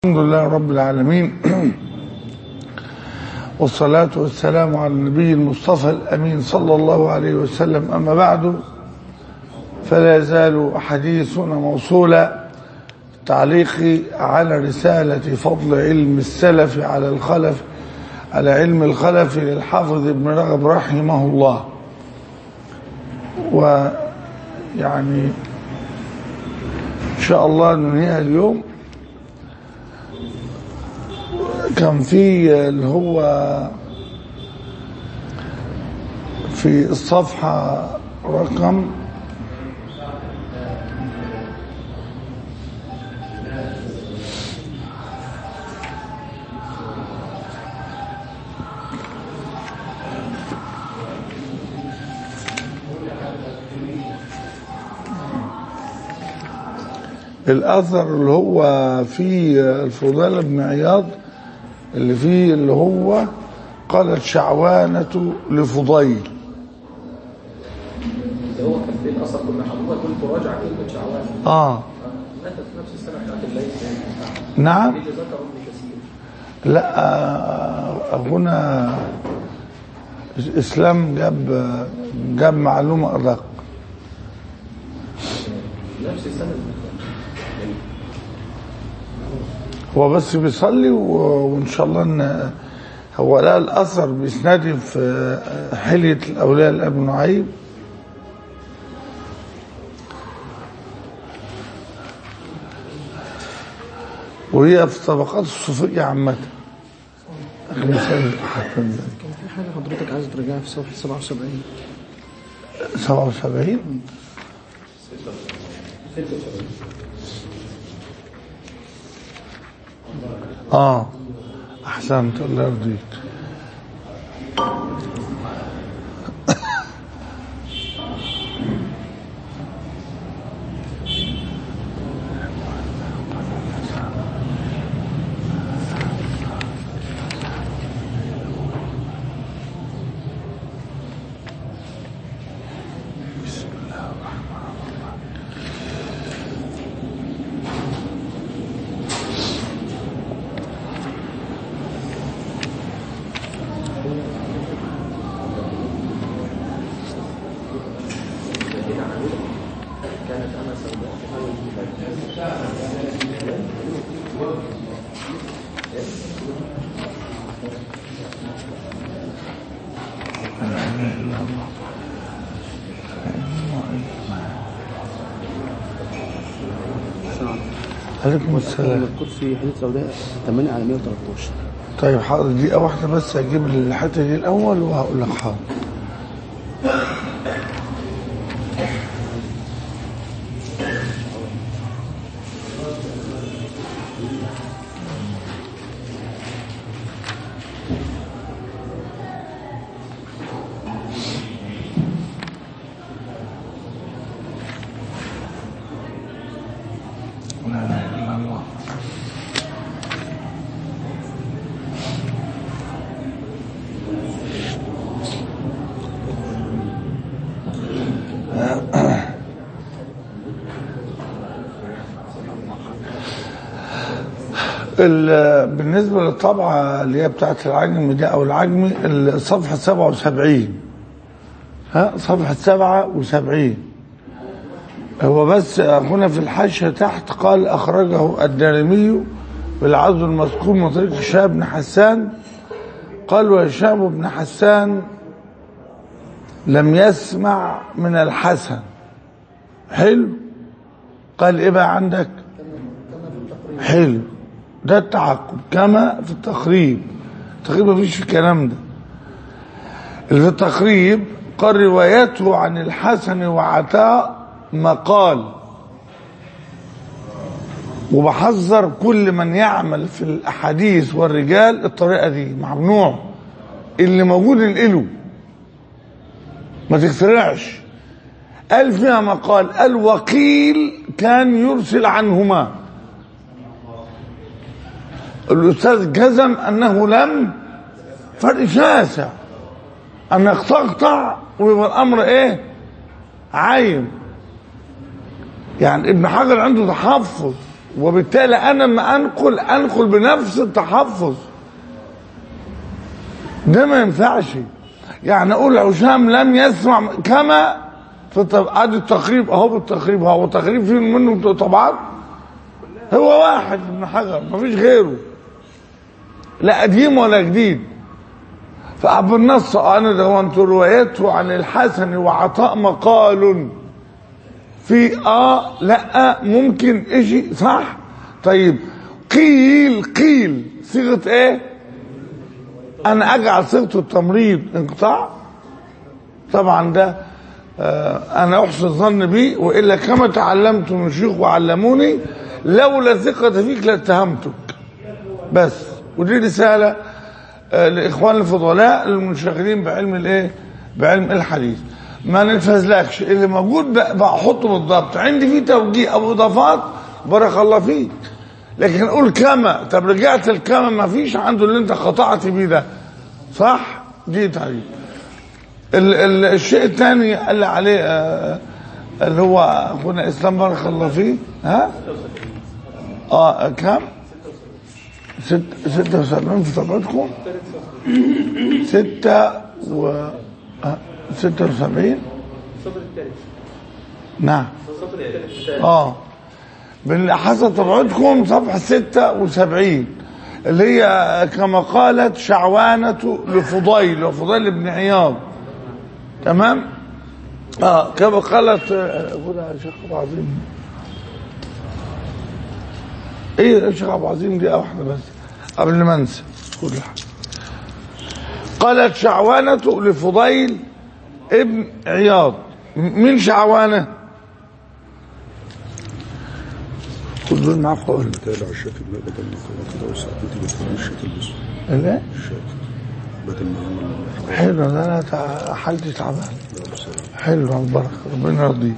الحمد لله رب العالمين والصلاة والسلام على النبي المصطفى الأمين صلى الله عليه وسلم أما بعد فلا يزال حديثنا موصولا تعليقي على رسالة فضل علم السلف على الخلف على علم الخلف للحافظ ابن رغب رحمه الله ويعني إن شاء الله ننهيها اليوم كان في اللي هو في الصفحة رقم الأثر اللي هو في الفضيل بن عياض اللي فيه اللي هو قالت شعوانة لفضيل اللي هو كان في الاثر كنا حضرتك كنت تراجع كلمه شعوان اه ماتت في نفس السنه بتاعت الليل نعم اللي ذكر ابن كثير لا آه، هنا اسلام جاب جاب معلومة ادق نفس السنه هو بس بيصلي و- وان شاء الله ان هو لقى الاثر باسناده في حلية الاولياء الاب نعيم وهي في طبقات الصوفية عامة مثال حتى كان في حاجة حضرتك عايز ترجعها في صفحة 77 77 اه احسنت الله يرضيك كانت انا سوداء عليكم السلام مذكور في حديث سوداء 8 على 113 طيب حاضر دقيقة واحدة بس أجيب الحتة دي الأول وهقول لك حاضر لا إله إلا الله ال- بالنسبة للطبعة اللي هي بتاعت العجم دي أو العجمي الصفحة 77 ها صفحة 77 هو بس هنا في الحاشية تحت قال أخرجه الدارمي بالعزو المذكور من طريق هشام بن حسان قال وهشام بن حسان لم يسمع من الحسن حلو قال ايه بقى عندك حلو ده التعقب كما في التقريب التقريب مفيش في الكلام ده اللي في التقريب قال روايته عن الحسن وعطاء مقال وبحذر كل من يعمل في الاحاديث والرجال الطريقه دي ممنوع اللي موجود انقله ما تخترعش قال فيها مقال الوكيل كان يرسل عنهما الأستاذ جزم أنه لم فرق شاسع أنك تقطع ويبقى الأمر إيه عايم يعني ابن حجر عنده تحفظ وبالتالي انا لما انقل انقل بنفس التحفظ ده ما ينفعش يعني اقول هشام لم يسمع كما في طب ادي التقريب اهو بالتقريب هو تقريب فيه منه طبعات هو واحد ابن حجر مفيش غيره لا قديم ولا جديد فأبو النص أنا دونت روايته عن الحسن وعطاء مقال في آه لا ممكن إشي صح طيب قيل قيل صيغة إيه أنا أجعل صيغة التمريض انقطاع طبعا ده آه أنا أحسن الظن بي وإلا كما تعلمت من شيوخ وعلموني لولا ثقة فيك لاتهمتك بس ودي رسالة آه لإخوان الفضلاء المنشغلين بعلم الإيه بعلم الحديث ما نتفزلكش اللي موجود بحطه بالضبط عندي فيه توجيه أو إضافات بارك الله فيك لكن قول كما طب رجعت الكما ما فيش عنده اللي انت قطعت بيه ده صح دي تعريف ال ال الشيء الثاني اللي عليه آه اللي هو اخونا اسلام بارك الله فيه ها اه كم ست ستة وسبعين في طبعتكم ستة و آه ستة وسبعين السطر الثالث نعم السطر الثالث اه من حسب طبعتكم صفحة ستة وسبعين اللي هي كما قالت شعوانة لفضيل وفضيل بن عياض تمام اه كما قالت آه، خدها يا شيخ ابو عظيم ايه يا شيخ ابو عظيم دي واحدة بس قبل ما انسى خد لحظة. قالت شعوانة لفضيل ابن عياض م- مين شعوانه كل دول معاه قول تابع الشكل لا بدل ما كده كده وساعتين بتفهم الشكل بس لا بدل ما يعمل حلو ده انا تع- حالتي تعبان حلو البركه ربنا يرضيه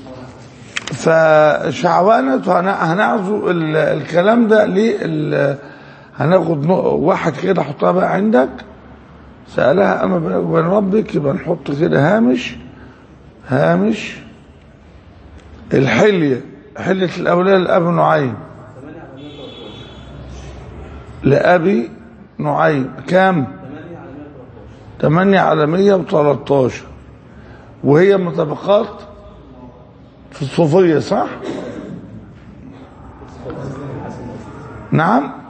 فشعوانة هن- هنعزو ال- الكلام ده ليه هناخد نق- واحد كده حطها بقى عندك سألها أما بينك وبين ربك يبقى نحط كده هامش هامش الحلية حلة الأولاد لأبي نعيم لأبي نعيم كام؟ 8 على 113 وهي من طبقات في الصوفية صح؟ نعم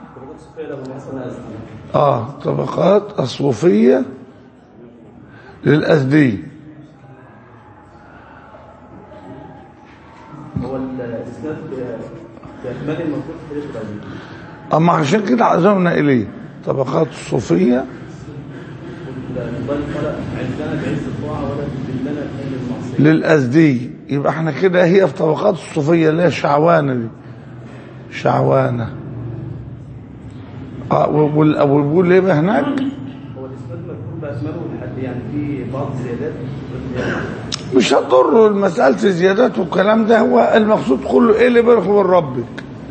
اه طبقات الصوفية للأزدي هو الاسناد باعتماد المنصوص في حديث الرجل أما عشان كده عزمنا إليه طبقات الصوفية الضال قال عندنا بعز الطاعه ولا تذلنا بحل المعصيه للأزدي يبقى احنا كده هي في طبقات الصوفية اللي هي الشعوانة دي شعوانة اه وال- وبيقول ايه بقى هناك هو الاسناد مذكور باسمائه لحد يعني في بعض الزيادات مش هتضر مسألة الزيادات والكلام ده هو المقصود كله ايه اللي بينك وبين ربك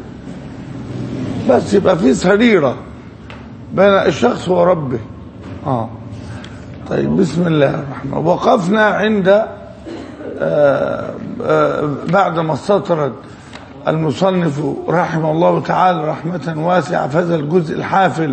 بس يبقى في سريرة بين الشخص وربه اه طيب بسم الله الرحمن الرحيم. وقفنا عند آه آه بعد ما استطرد المصنف رحمه الله تعالى رحمة واسعة في هذا الجزء الحافل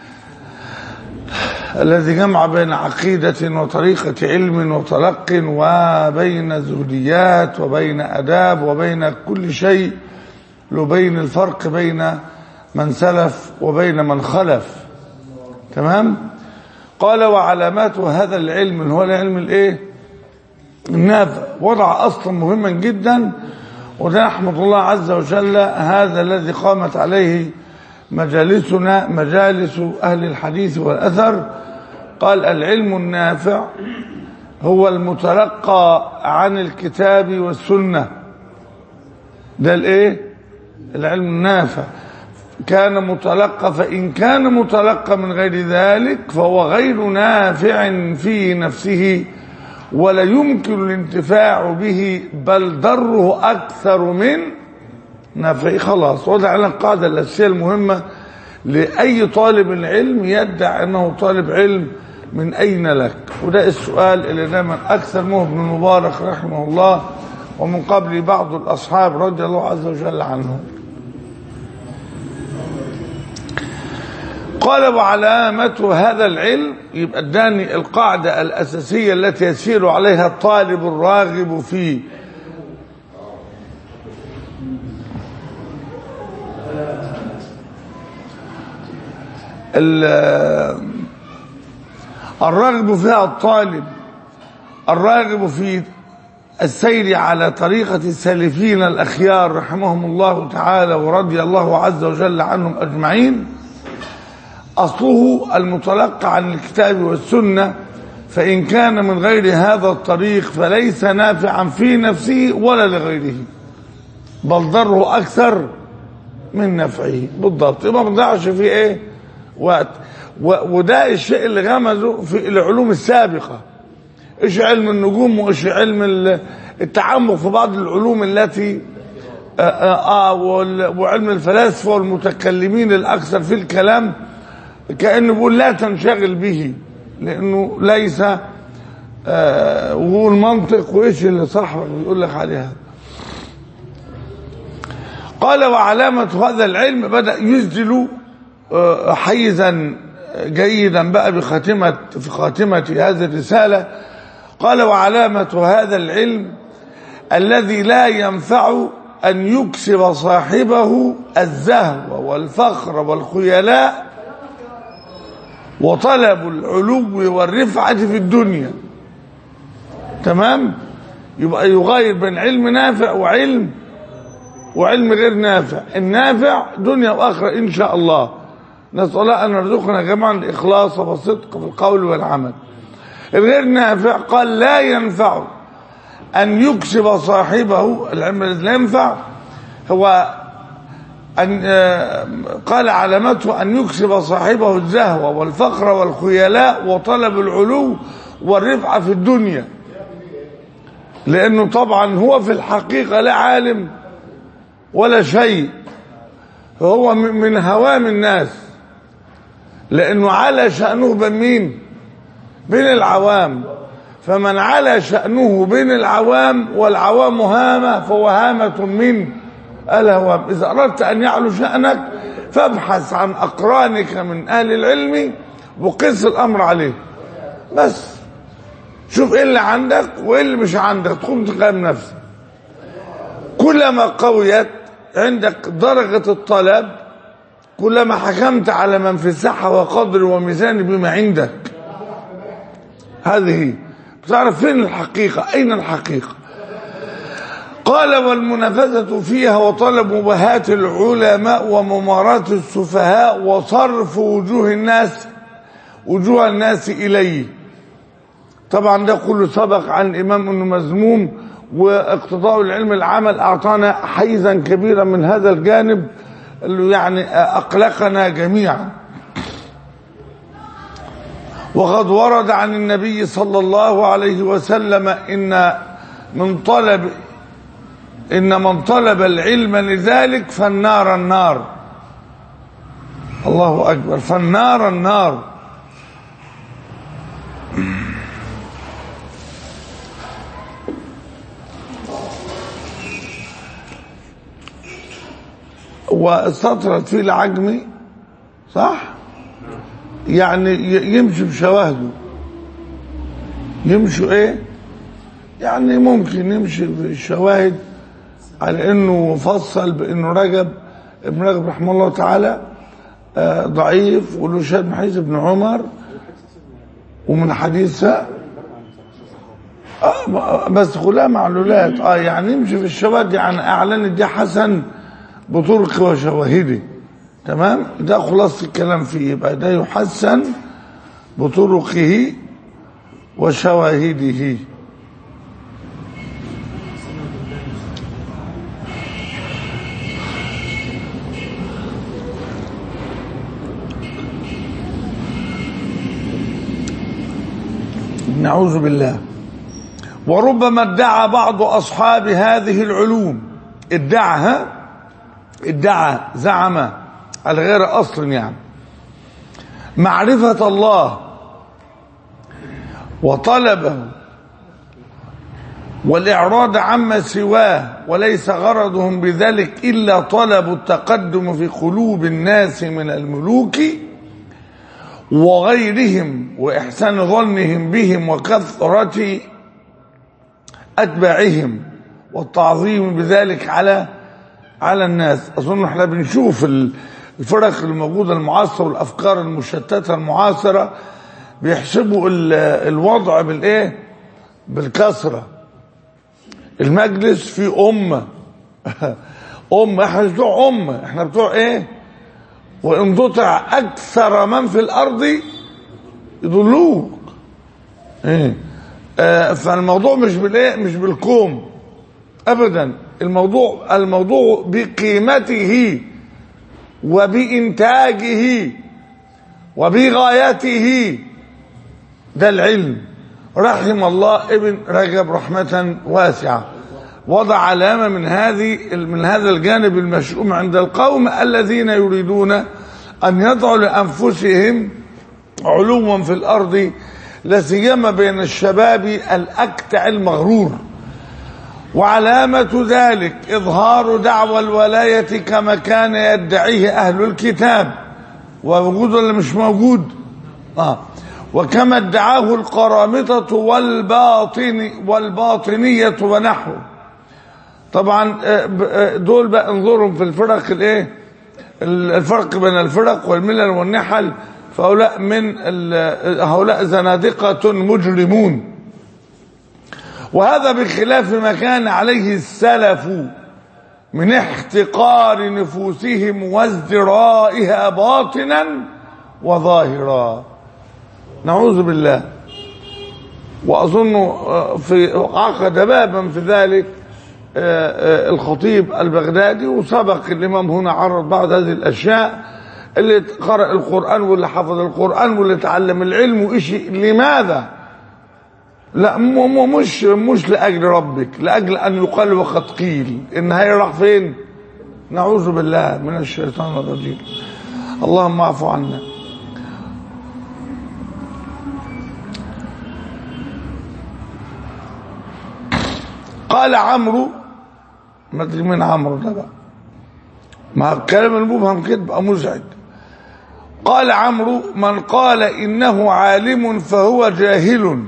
الذي جمع بين عقيدة وطريقة علم وتلق وبين زهديات وبين أداب وبين كل شيء وبين الفرق بين من سلف وبين من خلف تمام قال وعلامات هذا العلم اللي هو العلم الايه النافع وضع اصلا مهما جدا وده نحمد الله عز وجل هذا الذي قامت عليه مجالسنا مجالس أهل الحديث والأثر قال العلم النافع هو المتلقى عن الكتاب والسنة ده الايه العلم النافع كان متلقى فإن كان متلقى من غير ذلك فهو غير نافع في نفسه ولا يمكن الانتفاع به بل ضره أكثر من نافع خلاص وضع لنا القاعدة الأساسية المهمة لأي طالب العلم يدعي أنه طالب علم من أين لك وده السؤال اللي دايما أكثر منه ابن المبارك رحمه الله ومن قبل بعض الأصحاب رضي الله عز وجل عنهم قال وعلامة هذا العلم يبقى اداني القاعدة الأساسية التي يسير عليها الطالب الراغب في ال- الراغب فيها الطالب الراغب في السير على طريقة السالفين الأخيار رحمهم الله تعالى ورضي الله عز وجل عنهم أجمعين أصله المتلقى عن الكتاب والسنة فإن كان من غير هذا الطريق فليس نافعا في نفسه ولا لغيره بل ضره أكثر من نفعه بالضبط يبقى ما نضيعش فيه إيه وقت و- وده الشيء اللي غمزه في العلوم السابقة ايش علم النجوم وايش علم ال- التعمق في بعض العلوم التي آه, آه, آه وال- وعلم الفلاسفة والمتكلمين الأكثر في الكلام كأنه بيقول لا تنشغل به لأنه ليس آه وهو المنطق وإيش اللي صح بيقول لك عليها قال وعلامة هذا العلم بدأ يسدل آه، حيزا جيدا بقى بخاتمة في خاتمة هذه الرسالة قال وعلامة هذا العلم الذي لا ينفع أن يكسب صاحبه الزهو والفخر والخيلاء وطلب العلو والرفعة في الدنيا تمام يبقى يغير بين علم نافع وعلم وعلم غير نافع النافع دنيا وآخرة إن شاء الله نسأل الله أن يرزقنا جميعا الإخلاص والصدق في القول والعمل الغير نافع قال لا ينفع أن يكسب صاحبه العلم الذي لا ينفع هو أن آه، قال علامته أن يكسب صاحبه الزهوة والفقر والخيلاء وطلب العلو والرفعة في الدنيا لأنه طبعا هو في الحقيقة لا عالم ولا شيء هو من من هوام الناس لأنه على شأنه بين مين بين العوام فمن على شأنه بين العوام والعوام هامة فهو هامة من الهوام إذا أردت أن يعلو شأنك فابحث عن أقرانك من أهل العلم وقس الأمر عليه بس شوف إيه اللي عندك وإيه اللي مش عندك تقوم تقيم نفسك كلما قويت عندك درجة الطلب كلما حكمت على من في ساحة وقدر وميزان بما عندك هذه بتعرف فين الحقيقة أين الحقيقة قال والمنافسة فيها وطلب مباهاة العلماء ومماراة السفهاء وصرف وجوه الناس وجوه الناس إليه طبعا ده كله سبق عن الإمام أنه مذموم واقتضاء العلم العمل أعطانا حيزا كبيرا من هذا الجانب اللي يعني أقلقنا جميعا وقد ورد عن النبي صلى الله عليه وسلم إن من طلب إن من طلب العلم لذلك فالنار النار الله أكبر فالنار النار واستطرد فيه العجمي صح يعني ي- يمشي بشواهده يمشوا ايه يعني ممكن يمشي بالشواهد على انه فصل بانه رجب ابن رجب رحمه الله تعالى آه، ضعيف وله شاهد من حديث ابن عمر ومن حديث آه بس كلها معلولات اه يعني يمشي في الشواهد يعني اعلن دي حسن بطرق وشواهده تمام ده خلاص الكلام فيه يبقى ده يحسن بطرقه وشواهده نعوذ بالله وربما ادعى بعض أصحاب هذه العلوم ادعها ادعى زعم على غير أصل يعني معرفة الله وطلبه والإعراض عما سواه وليس غرضهم بذلك إلا طلب التقدم في قلوب الناس من الملوك وغيرهم وإحسان ظنهم بهم وكثرة أتباعهم والتعظيم بذلك على على الناس أظن احنا بنشوف ال- الفرق الموجودة المعاصرة والأفكار المشتتة المعاصرة بيحسبوا ال- الوضع بالإيه بالكثرة المجلس فيه أمة أمة احنا مش بتوع أمة احنا بتوع إيه وإن تطع أكثر من في الأرض يضلوك إيه آه فالموضوع مش بالايه مش بالكوم ابدا الموضوع الموضوع بقيمته وبإنتاجه وبغايته ده العلم رحم الله ابن رجب رحمة واسعة وضع علامة من هذه من هذا الجانب المشؤوم عند القوم الذين يريدون أن يضعوا لأنفسهم علوا في الأرض لا سيما بين الشباب الأكتع المغرور وعلامة ذلك إظهار دعوى الولاية كما كان يدعيه أهل الكتاب ووجود ولا مش موجود آه. وكما ادعاه القرامطة والباطن والباطنية ونحوه طبعا آه، ب- آه، دول بقى انظرهم في الفرق الايه الفرق بين الفرق والملل والنحل فهؤلاء من ال- هؤلاء زنادقة مجرمون وهذا بخلاف ما كان عليه السلف من احتقار نفوسهم وازدرائها باطنا وظاهرا نعوذ بالله واظن آه، في عقد بابا في ذلك آه، آه، الخطيب البغدادي وسبق الامام هنا عرض بعض هذه الاشياء اللي قرأ القرآن واللي حفظ القرآن واللي تعلم العلم وإشي لماذا لا م- م- مش مش لأجل ربك لأجل أن يقال وقد قيل النهاية راح فين نعوذ بالله من الشيطان الرجيم اللهم اعف عنا قال عمرو ما ادري مين عمرو ده بقى مع الكلام المبهم كده بقى مزعج قال عمرو من قال انه عالم فهو جاهل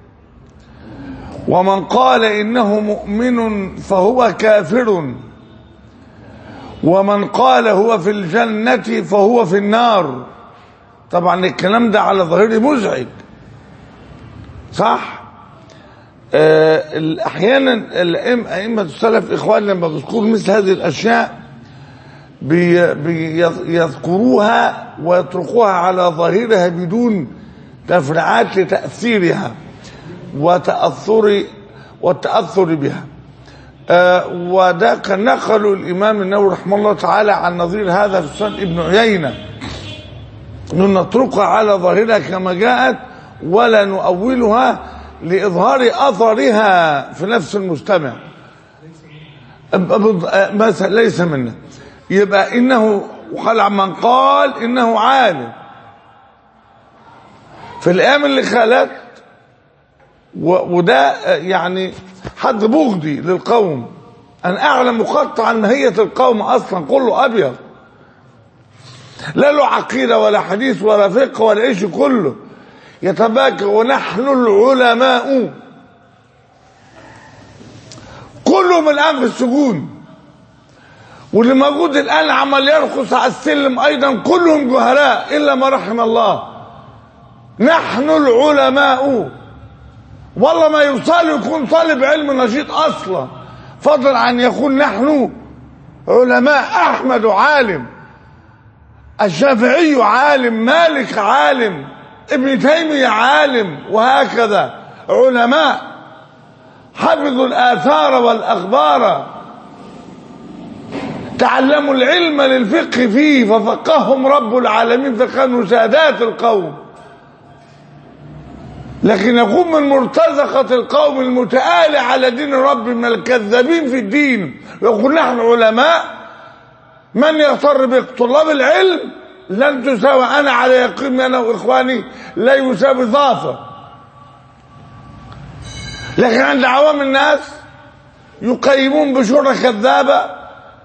ومن قال انه مؤمن فهو كافر ومن قال هو في الجنة فهو في النار طبعا الكلام ده على ظاهره مزعج صح آه، احيانا الأئمة- ائمه السلف اخوان لما بيذكروا مثل هذه الاشياء بي- بيذكروها ويتركوها على ظاهرها بدون تفريعات لتاثيرها وتاثر والتاثر بها آه، وده كان نقلوا الامام النووي رحمه الله تعالى عن نظير هذا في سنن ابن عيينه أن نتركها على ظاهرها كما جاءت ولا نؤولها لإظهار أثرها في نفس المستمع أب- أب- مثلا ليس منا يبقى إنه وقال من قال إنه عالم في الأيام اللي خلت و- وده يعني حد بغضي للقوم أن أعلم مقطعا ماهية القوم أصلا كله أبيض لا له عقيدة ولا حديث ولا فقه ولا إيش كله يتباكى ونحن العلماء كلهم الآن في السجون واللي موجود الآن عمال يرقص على السلم أيضا كلهم جهلاء إلا ما رحم الله نحن العلماء والله ما يوصل يكون طالب علم نشيط أصلا فضلا عن يكون نحن علماء أحمد عالم الشافعي عالم مالك عالم ابن تيمية عالم وهكذا علماء حفظوا الآثار والأخبار تعلموا العلم للفقه فيه ففقههم رب العالمين فكانوا سادات القوم لكن يكون من مرتزقة القوم المتآلي على دين رب من الكذابين في الدين ويقول نحن علماء من يغتر بطلاب العلم لن تساوي انا على يقين انا واخواني لا يساوي ضافه لكن عند عوام الناس يقيمون بشورى كذابه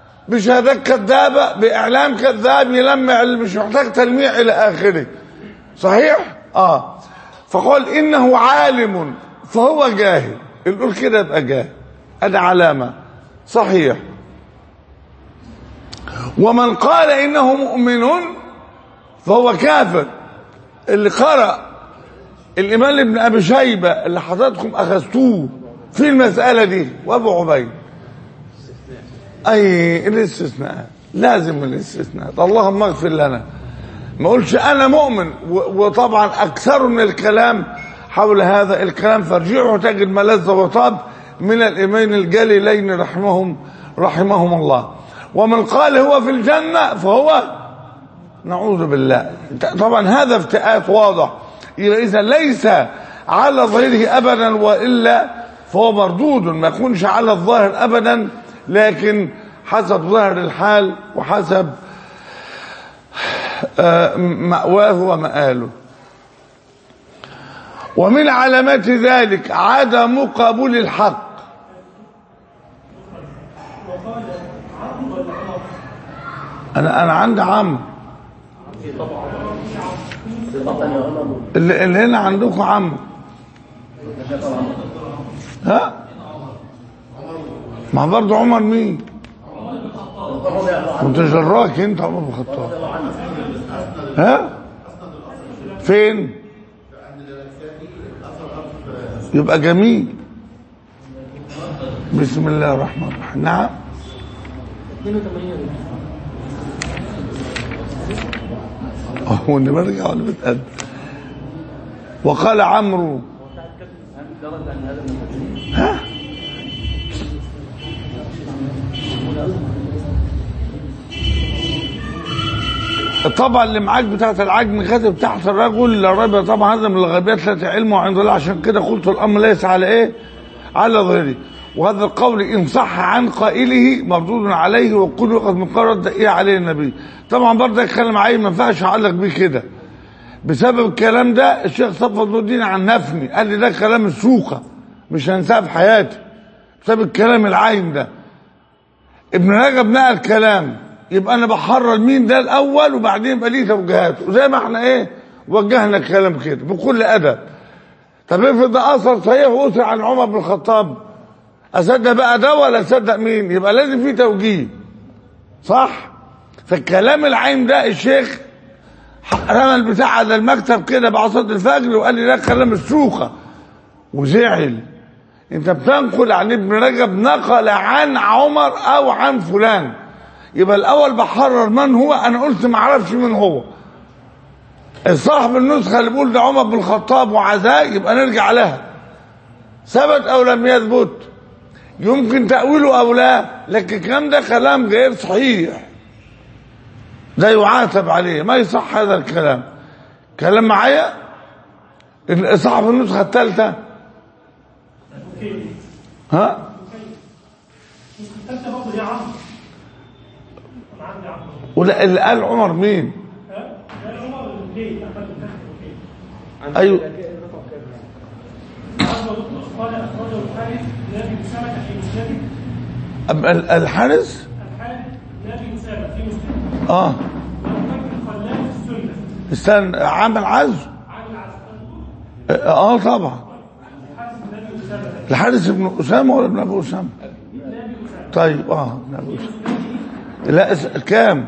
بشهادات كذابه باعلام كذاب يلمع اللي مش محتاج تلميع الى اخره صحيح اه فقال انه عالم فهو جاهل نقول كده يبقى جاهل ادي علامه صحيح ومن قال انه مؤمن فهو كافر اللي قرأ الإمام ابن أبي شيبة اللي حضراتكم أخذتوه في المسألة دي وأبو عبيد أي الاستثناء لازم الاستثناء اللهم اغفر لنا ما اقولش أنا مؤمن و- وطبعا أكثر من الكلام حول هذا الكلام فارجعوا تجد ملذ وطاب من الإمامين الجليلين رحمهم رحمهم الله ومن قال هو في الجنة فهو نعوذ بالله طبعا هذا افتئات واضح يبقى اذا ليس على ظاهره ابدا والا فهو مردود ما يكونش على الظاهر ابدا لكن حسب ظاهر الحال وحسب آه، مأواه ومآله ومن علامات ذلك عدم قبول الحق انا انا عندي عم اللي, اللي هنا عندكم عم ها ما برضه عمر مين كنت جراك انت عمر بن الخطاب ها فين يبقى جميل بسم الله الرحمن الرحيم نعم 82 هو اللي برجع ولا بتقدم وقال عمرو ها الطبعة اللي معاك بتاعت العجم كاتب تحت الرجل لا ريب طبعا هذا من الغيبيات التي علمه عند الله عشان كده قلت الامر ليس على ايه؟ على ظهره وهذا القول ان صح عن قائله مردود عليه وكل وقت من قرر ايه عليه النبي طبعا برضه الكلام عيب ما ينفعش اعلق بيه كده بسبب الكلام ده الشيخ صفوت نور الدين عنفني قال لي ده كلام السوقه مش هنساه في حياتي بسبب الكلام العايم ده ابن رجب نقل كلام يبقى انا بحرر مين ده الاول وبعدين يبقى ليه توجيهاته وزي ما احنا ايه وجهنا الكلام كده بكل ادب طب افرض ده اثر صحيح واثر عن عمر بن الخطاب اصدق بقى ده ولا اصدق مين يبقى لازم في توجيه صح فالكلام العايم ده الشيخ رمى البتاع على المكتب كده بعصاة الفجر وقال لي ده كلام السوقه وزعل انت بتنقل عن ابن رجب نقل عن عمر او عن فلان يبقى الاول بحرر من هو انا قلت ما اعرفش مين هو صاحب النسخه اللي بيقول ده عمر بن الخطاب وعزاه يبقى نرجع لها ثبت او لم يثبت يمكن تاويله او لا لكن الكلام ده كلام غير صحيح ده يعاتب عليه ما يصح هذا الكلام كلام معايا صاحب النسخه الثالثه ها انت برضه يا عم انا عندي عم ولا اللي قال عمر مين ها ده عمر ليه احمد بن اوكي ايوه عز وجل قال اخرجه الحارث نبي اسامه في مسلم أب- ال- الحارس الحارث نبي اسامه في مسلم اه وابو بكر الخلال في السنه استنى عامل عزم عن العسكر اه طبعا الحارث نبي اسامه الحارس ابن اسامه ولا ابن ابو اسامه طيب اه ابن ابو اسامه لا اس- كام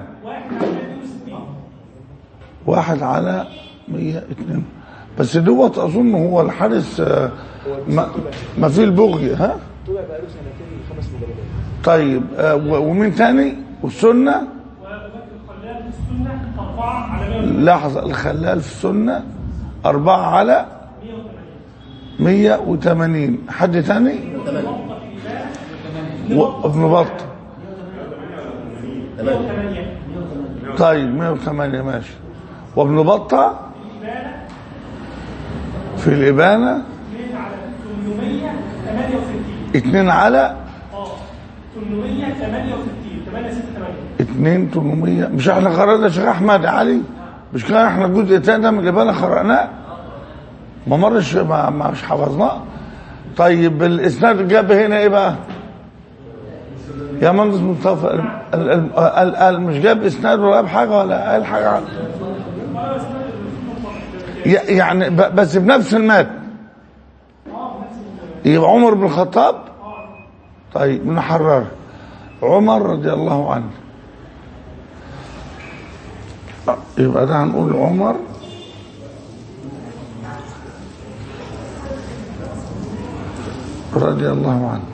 واحد على 102 بس دوت اظن هو الحارس آه، ما, ما في البغي ها طلع بقاله سنتين خمس مجلدات طيب آه، و- ومين تاني والسنه وابو بكر الخلال في السنه اربعه على 100 لحظه الخلال في السنه أربعة على 180 حد تاني وابن بطة طيب 108 ماشي وابن بطة في الإبانة اتنين على 868 868 اتنين تمنمية مش احنا قرأنا شيخ أحمد علي مش كان احنا الجزء التاني ده من الإبانة قرأناه ما مرش ما ما- مش حفظناه طيب الإسناد جاب هنا إيه بقى؟ يا مهندس مصطفى ال- ال- ال- ال- ال- مش جاب إسناد ولا جاب حاجة ولا قال حاجة عن- ي- يعني ب- بس بنفس المتن يبقى عمر بن الخطاب طيب نحرر عمر رضي الله عنه يبقى ده هنقول عمر رضي الله عنه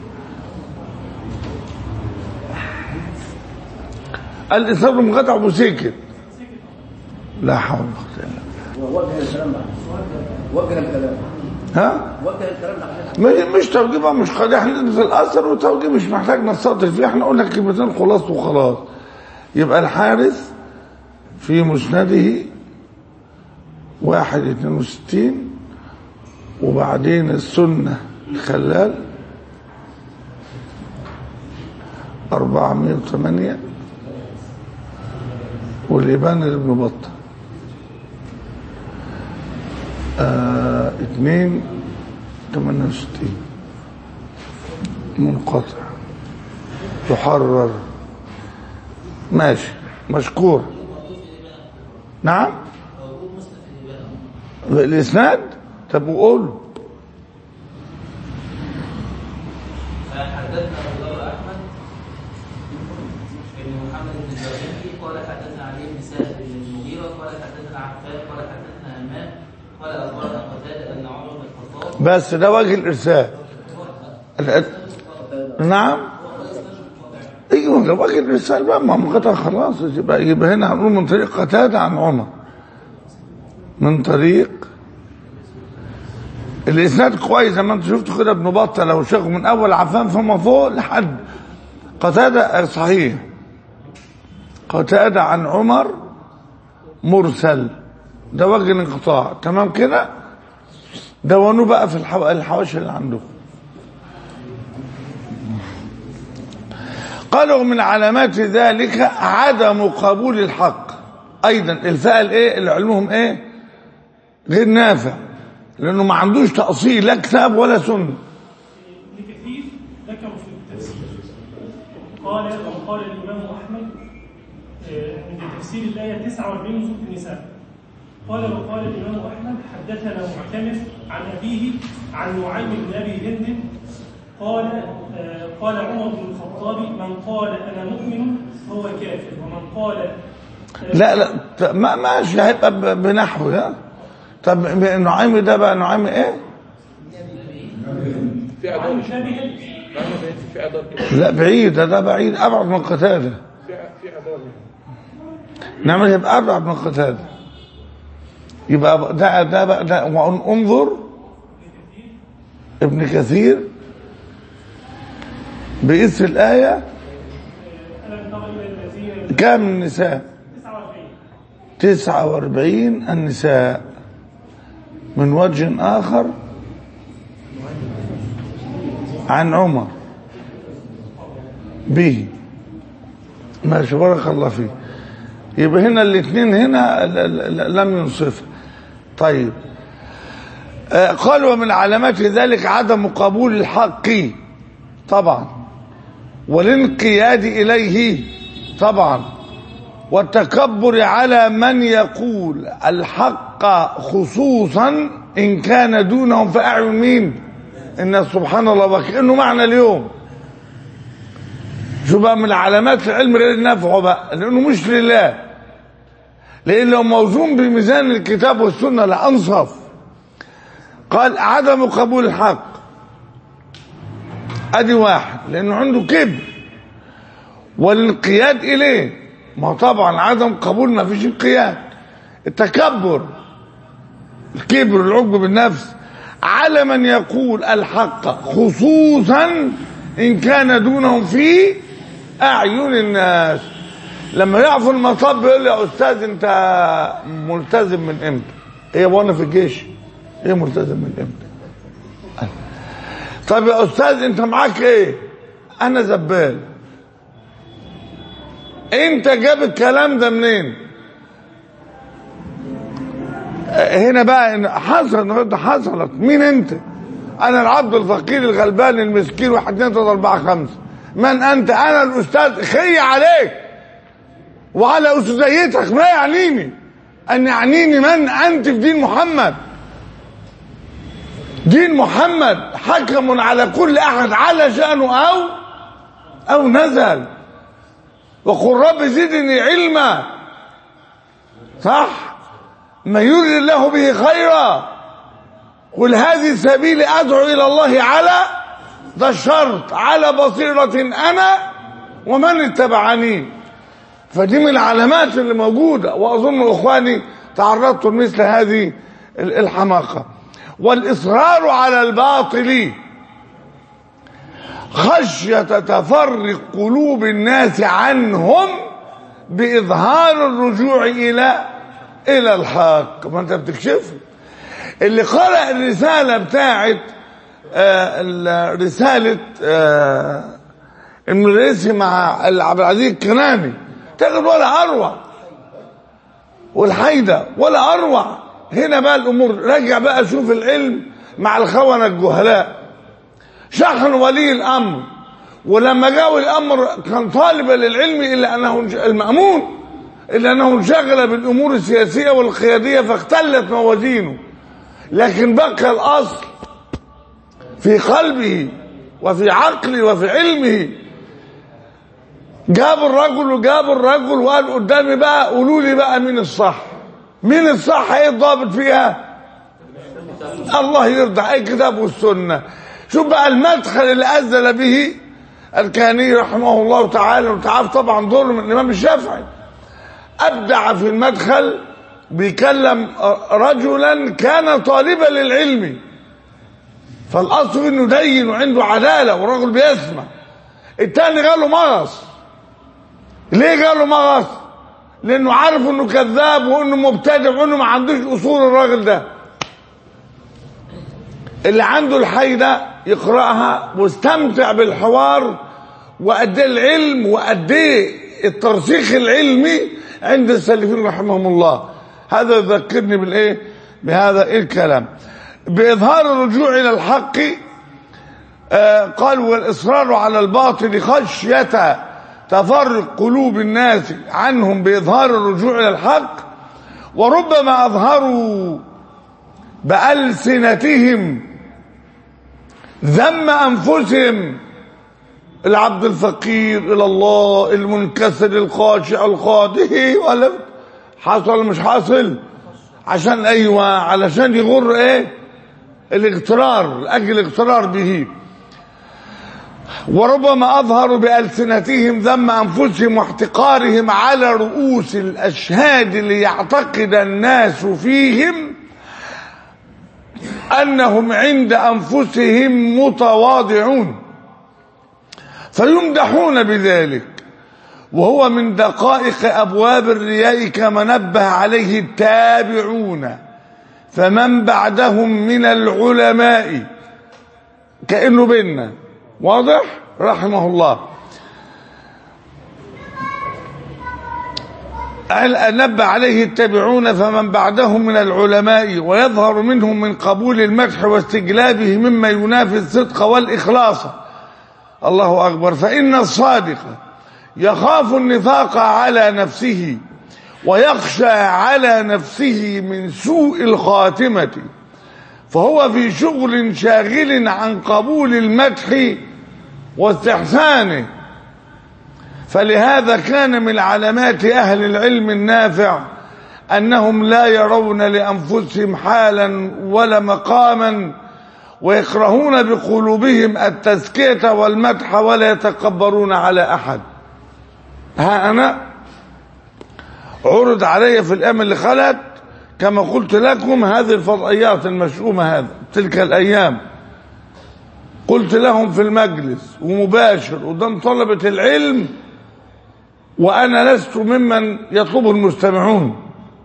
الإسلام منقطع وسكت لا حول ولا قوة إلا بالله وجه الكلام ده وجه الكلام ها وجه الكلام ده مش مش توجيه بقى مش قضيه احنا ندرس الاثر والتوجيه مش محتاج نستطرد فيه احنا قلنا كلمتين خلاص وخلاص يبقى الحارث في مسنده واحد اتنين وستين وبعدين السنة الخلال أربعمية وثمانية والإبانة لابن بطة آه اتنين تمانية وستين منقطع تحرر ماشي مشكور نعم الاسناد طب وقول حدثنا ابو ذر احمد بن محمد بن الزرقي قال حدثنا علي بن سعد بن المغيره قال حدثنا عفان قال حدثنا همام قال اخبرنا قتاده ان عمر بن الخطاب بس ده وجه الارسال ال- نعم ايوه ده وجه الارسال بقى ما منقطع خلاص يبقى يبقى هنا هنقول من طريق قتاده عن عمر من طريق الاسناد كويس زي ما انت شفتوا كده ابن بطه لو شيخ من اول عفان فما فوق لحد قتاده صحيح قتاده عن عمر مرسل ده وجه الانقطاع تمام كده دونوه بقى في الحو... الحواشي اللي عندكم قالوا من علامات ذلك عدم قبول الحق ايضا الفاء الايه اللي علمهم ايه غير نافع لانه ما عندوش تاصيل لا كتاب ولا سنه ابن كثير ذكروا في التفسير قال وقال الامام احمد آه، عند تفسير الايه 49 من سوره النساء قال وقال الامام احمد حدثنا معتمر عن ابيه عن نعيم بن ابي هند قال آه، قال عمر بن الخطاب من قال انا مؤمن فهو كافر ومن قال آه، لا لا ت- ما ماشي هيبقى ب- بنحو ده طب نعيم ده بقى نعيم ايه في عن عدد ابي هند في عدد كده لا بعيد ده بعيد ابعد من قتاده في في عدد نعمل يبقى ابعد من قتاده يبقى ده ده بقى ده وانظر ابن كثير باسم الايه الم تر الى الذين كام النساء 49 تسعة واربعين النساء من وجه آخر عن عمر به ماشي بارك الله فيه يبقى هنا الاثنين هنا ل- ل- ل- لم ينصفها طيب آه، قال ومن علامات ذلك عدم قبول الحق طبعا والانقياد إليه طبعا والتكبر على من يقول الحق خصوصا إن كان دونهم في أعين مين إن سبحان الله وكأنه معنى اليوم شو بقى من علامات العلم غير النفع بقى لأنه مش لله لأن لو موزون بميزان الكتاب والسنة لأنصف قال عدم قبول الحق ادي واحد لانه عنده كبر والانقياد اليه ما هو طبعا عدم قبول ما فيش انقياد التكبر الكبر العجب بالنفس على من يقول الحق خصوصا ان كان دونهم في اعين الناس لما يعفو المطب يقول لي يا استاذ انت ملتزم من امتى ايه وانا في الجيش ايه ملتزم من امتى طب يا استاذ انت معاك ايه انا زبال انت جاب الكلام ده منين اه، هنا بقى إن حصل حصلت مين انت انا العبد الفقير الغلبان المسكين واحد اتنين تلاته اربعه خمسه من انت انا الاستاذ خي عليك وعلى اسوديتك ما يعنيني أن يعنيني من أنت في دين محمد دين محمد حكم على كل أحد على شأنه أو أو نزل وقل رب زدني علما صح ما يريد الله به خيرا قل هذه سبيلي أدعو إلى الله على ده الشرط على بصيرة أنا ومن اتبعني فدي من العلامات اللي موجودة وأظن إخواني تعرضت لمثل هذه الحماقة والإصرار على الباطل خشية تفرق قلوب الناس عنهم بإظهار الرجوع إلى إلى الحق ما أنت بتكشفه اللي قرأ الرسالة بتاعت آه رسالة آه المدرسي مع عبد العزيز الكناني تاخد ولا أروع والحيدة ولا أروع هنا بقى الأمور رجع بقى شوف العلم مع الخونة الجهلاء شحن ولي الأمر ولما جاء الأمر كان طالبا للعلم إلا أنه المأمون إلا أنه انشغل بالأمور السياسية والقيادية فاختلت موازينه لكن بقى الأصل في قلبه وفي عقله وفي علمه جاب الرجل وجاب الرجل وقال قدامي بقى قولوا لي بقى مين الصح مين الصح ايه الضابط فيها الله يرضى اي كتاب والسنه شوف بقى المدخل اللي أذل به الكهني رحمه الله تعالى وتعالى طبعا دور من الإمام الشافعي أبدع في المدخل بيكلم رجلا كان طالبا للعلم فالأصل إنه دين وعنده عدالة ورجل بيسمع التاني قال له مغص ليه قال له مغص لأنه عارف إنه كذاب وإنه مبتدع وإنه ما عندوش أصول الراجل ده اللي عنده الحيدة يقرأها واستمتع بالحوار وقد العلم وقد الترسيخ العلمي عند السلفين رحمهم الله هذا يذكرني بالايه بهذا الكلام بإظهار الرجوع إلى الحق آه قال والإصرار على الباطل خشية تفرق قلوب الناس عنهم بإظهار الرجوع إلى الحق وربما أظهروا بألسنتهم ذم أنفسهم العبد الفقير إلى الله المنكسر الخاشع الخاضع ولا حصل مش حاصل عشان أيوة علشان يغر إيه الاغترار لأجل الاغترار به وربما أظهروا بألسنتهم ذم أنفسهم واحتقارهم على رؤوس الأشهاد ليعتقد الناس فيهم أنهم عند أنفسهم متواضعون فيمدحون بذلك وهو من دقائق أبواب الرياء كما نبه عليه التابعون فمن بعدهم من العلماء كأنه بينا واضح رحمه الله نبه عليه التابعون فمن بعدهم من العلماء ويظهر منهم من قبول المدح واستجلابه مما ينافي الصدق والإخلاص الله أكبر فإن الصادق يخاف النفاق على نفسه ويخشى على نفسه من سوء الخاتمة فهو في شغل شاغل عن قبول المدح واستحسانه فلهذا كان من علامات أهل العلم النافع أنهم لا يرون لأنفسهم حالا ولا مقاما ويكرهون بقلوبهم التزكية والمدح ولا يتكبرون على أحد ها أنا عرض علي في الأيام اللي خلت كما قلت لكم هذه الفضائيات المشؤومة هذا تلك الأيام قلت لهم في المجلس ومباشر قدام طلبة العلم وأنا لست ممن يطلبه المستمعون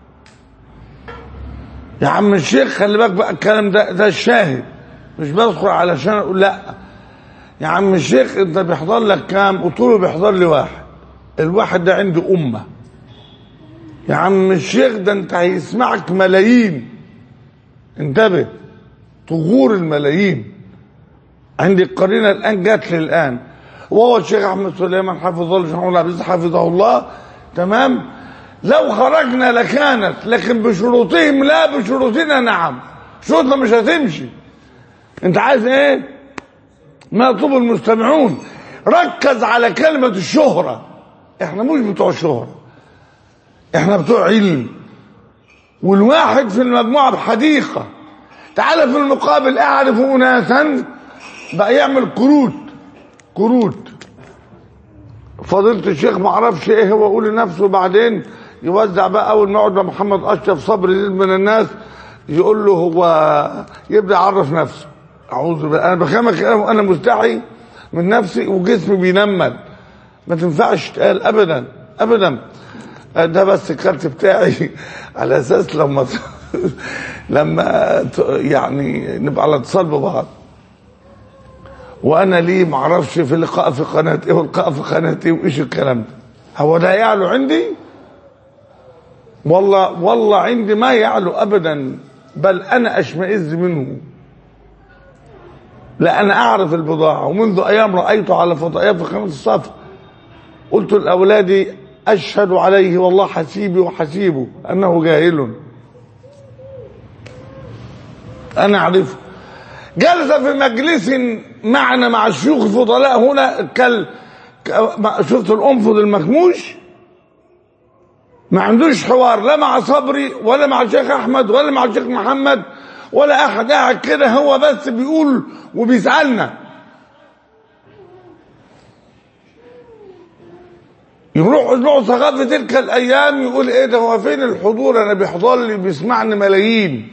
يا عم الشيخ خلي بالك بقى الكلام ده ده الشاهد مش بدخل علشان اقول لا يا عم الشيخ انت بيحضر لك كام قلت له بيحضر لي واحد الواحد ده عنده امه يا عم الشيخ ده انت هيسمعك ملايين انتبه تغور الملايين عندي القرينه الان جات لي الان وهو الشيخ احمد سليمان حفظه الله حفظه الله حفظه الله تمام لو خرجنا لكانت لكن بشروطهم لا بشروطنا نعم شروطنا مش هتمشي انت عايز ايه ما يطلب المستمعون ركز على كلمة الشهرة احنا مش بتوع الشهرة احنا بتوع علم والواحد في المجموعة بحديقة تعال في المقابل اعرف اناسا بقى يعمل كروت كروت فضيلة الشيخ ما اعرفش ايه هو يقول لنفسه بعدين يوزع بقى اول ما يقعد مع محمد اشرف صبري يزيد من الناس يقول له هو يبدا يعرف نفسه اعوذ بالله انا بخامك انا مستحي من نفسي وجسمي بينمل ما تنفعش تقال ابدا ابدا ده بس الكارت بتاعي على اساس لما لما ت- يعني نبقى على اتصال ببعض وانا ليه ما اعرفش في لقاء في قناه ايه ولقاء في قناه ايه وايش الكلام ده هو ده يعلو عندي والله والله عندي ما يعلو ابدا بل انا اشمئز منه لا انا اعرف البضاعه ومنذ ايام رايته على فضائيه في قناه الصف قلت لاولادي اشهد عليه والله حسيبي وحسيبه انه جاهل انا اعرفه جلس في مجلس معنا مع الشيوخ الفضلاء هنا كال ك- مع- شفت الانفض المكموش ما عندوش حوار لا مع صبري ولا مع الشيخ احمد ولا مع الشيخ محمد ولا احد قاعد كده هو بس بيقول وبيسالنا يروح اسبوع ثقافه تلك الايام يقول ايه ده هو فين الحضور انا بيحضر لي بيسمعني ملايين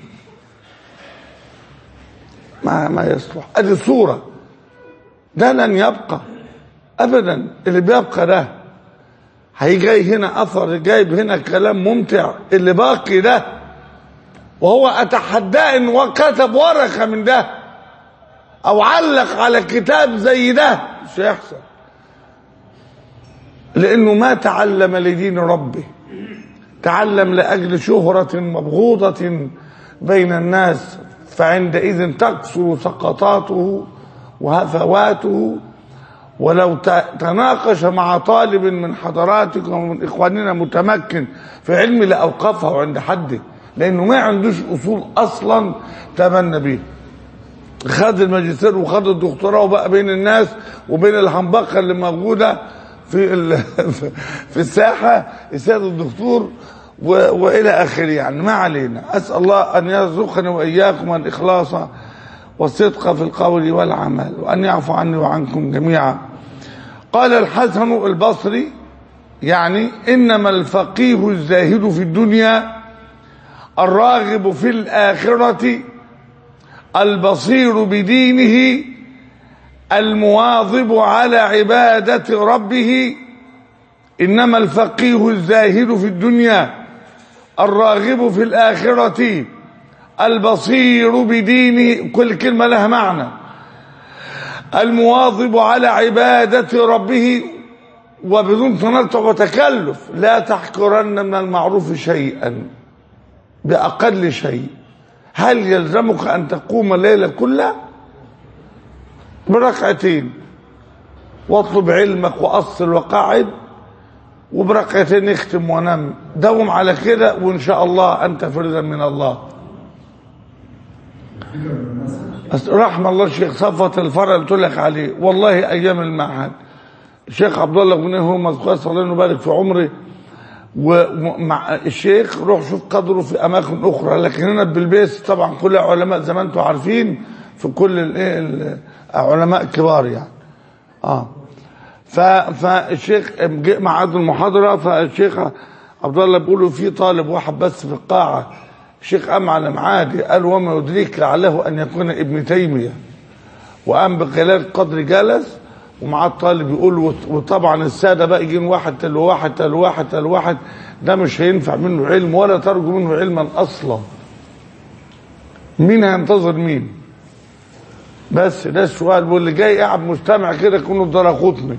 ما ما يصلح ادي الصوره ده لن يبقى ابدا اللي بيبقى ده هيجي جاي هنا اثر جايب هنا كلام ممتع اللي باقي ده وهو اتحداه ان هو كتب ورقه من ده او علق على كتاب زي ده مش هيحصل لانه ما تعلم لدين ربه تعلم لاجل شهره مبغوضه بين الناس فعندئذ تكثر سقطاته وهفواته ولو ت- تناقش مع طالب من حضراتكم ومن اخواننا متمكن في علم لاوقفه عند حده لانه ما عندوش اصول اصلا تبنى بيه خد الماجستير وخد الدكتوراه وبقى بين الناس وبين الهمبقه اللي موجوده في ال- في الساحه السيد الدكتور و- والى اخره يعني ما علينا اسال الله ان يرزقني واياكم الاخلاص والصدق في القول والعمل وان يعفو عني وعنكم جميعا قال الحسن البصري يعني انما الفقيه الزاهد في الدنيا الراغب في الاخره البصير بدينه المواظب على عبادة ربه إنما الفقيه الزاهد في الدنيا الراغب في الآخرة البصير بدينه كل كلمة لها معنى المواظب على عبادة ربه وبدون تنطع وتكلف لا تحقرن من المعروف شيئا بأقل شيء هل يلزمك أن تقوم الليلة كلها بركعتين واطلب علمك وأصل وقاعد وبركعتين اختم ونم دوم على كده وإن شاء الله أنت فردا من الله بس رحم الله الشيخ صفوت الفرع اللي قلت لك عليه والله أيام المعهد الشيخ عبد الله غنيه هو مذكور صلى الله وبارك في عمره ومع الشيخ روح شوف قدره في اماكن اخرى لكن هنا بالبيس طبعا كل علماء زي ما انتم عارفين في كل الايه ال- علماء كبار يعني اه ف فالشيخ جه ميعاد المحاضره فالشيخ عبد الله بيقول له في طالب واحد بس في القاعه الشيخ قام على معادي قال وما يدريك لعله ان يكون ابن تيميه وقام بقلال قدر جلس ومعاه الطالب يقول وط- وطبعا الساده بقى يجين واحد تلو واحد تلو واحد تلو واحد ده مش هينفع منه علم ولا ترجو منه علما اصلا مين هينتظر مين بس ده السؤال واللي جاي قاعد مستمع كده يكون الدرقوطني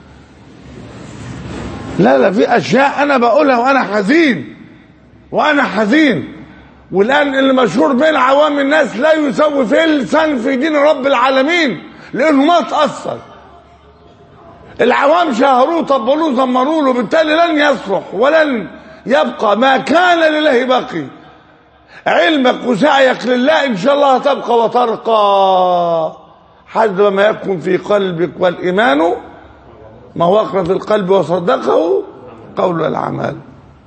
لا لا في اشياء انا بقولها وانا حزين وانا حزين والان اللي مشهور بين عوام الناس لا يسوي فلسا في دين رب العالمين لانه ما تاثر العوام شهروه طبلوه زمروا له بالتالي لن يصلح ولن يبقى ما كان لله باقي علمك وسعيك لله ان شاء الله تبقى وترقى حسب ما يكون في قلبك والايمان ما وقر في القلب وصدقه قول العمل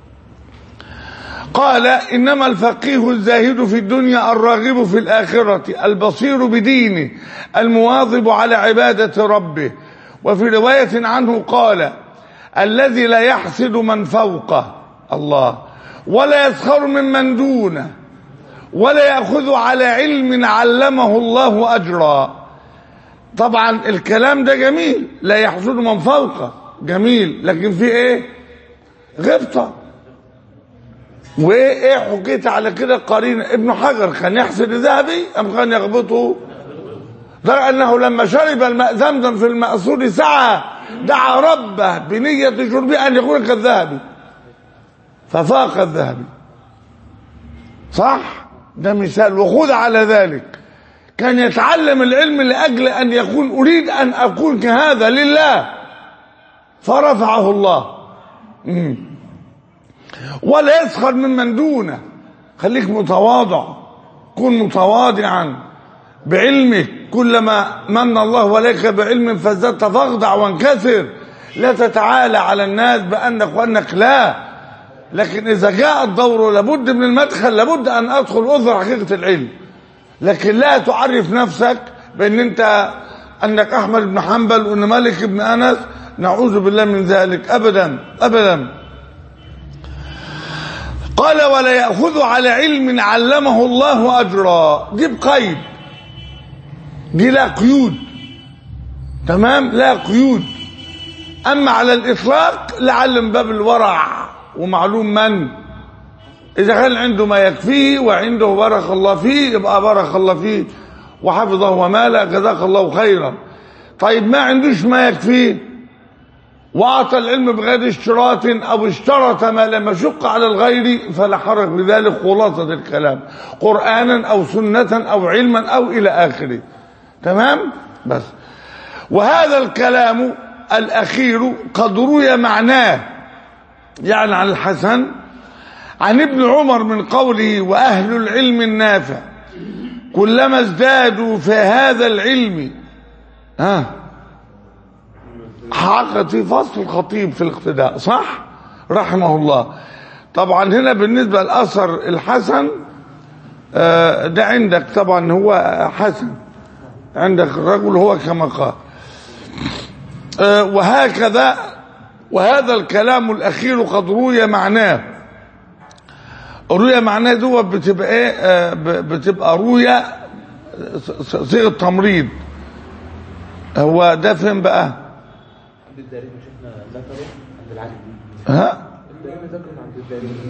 قال انما الفقيه الزاهد في الدنيا الراغب في الاخره البصير بدينه المواظب على عباده ربه وفي روايه عنه قال الذي لا يحسد من فوقه الله ولا يسخر ممن دونه ولا ياخذ على علم علمه الله اجرا طبعا الكلام ده جميل لا يحسد من فوقه جميل لكن في ايه غبطه وايه ايه حكيت على كده قرين ابن حجر كان يحسد الذهبي ام كان يغبطه درى انه لما شرب الماء زمزم في المأسور سعى دعا ربه بنية شربه ان يكون كالذهبي ففاق الذهبي صح ده مثال وخذ على ذلك كان يتعلم العلم لاجل ان يكون اريد ان اكون كهذا لله فرفعه الله مم. ولا يسخر ممن دونه خليك متواضع كن متواضعا بعلمك كلما من الله عليك بعلم فازددت فاخضع وانكسر لا تتعالى على الناس بانك وانك لا لكن اذا جاء الدور لابد من المدخل لابد ان ادخل اظهر حقيقه العلم لكن لا تعرف نفسك بان انت انك احمد بن حنبل وان مالك بن انس نعوذ بالله من ذلك ابدا ابدا قال ولا ياخذ على علم علمه الله اجرا دي بقيد دي لا قيود تمام لا قيود اما على الاطلاق لعلم باب الورع ومعلوم من اذا كان عنده ما يكفيه وعنده بارك الله فيه يبقى بارك الله فيه وحفظه وماله جزاك الله خيرا طيب ما عندوش ما يكفيه واعطى العلم بغير اشتراط او اشترط ما لم يشق على الغير فلا حرج بذلك خلاصه الكلام قرانا او سنه او علما او الى اخره تمام بس وهذا الكلام الاخير قد روي معناه يعني عن الحسن عن ابن عمر من قوله واهل العلم النافع كلما ازدادوا في هذا العلم ها حقق في فصل الخطيب في الاقتداء صح رحمه الله طبعا هنا بالنسبة لأثر الحسن آه، ده عندك طبعا هو حسن عندك الرجل هو كما قال آه، وهكذا وهذا الكلام الأخير قد روي معناه روي معناه دوت بتبقى ايه آه، ب- بتبقى روية ص- صيغة تمريض هو ده فين بقى عند الدارمي شفنا ذكره عند العجل ها الدارمي ذكره عند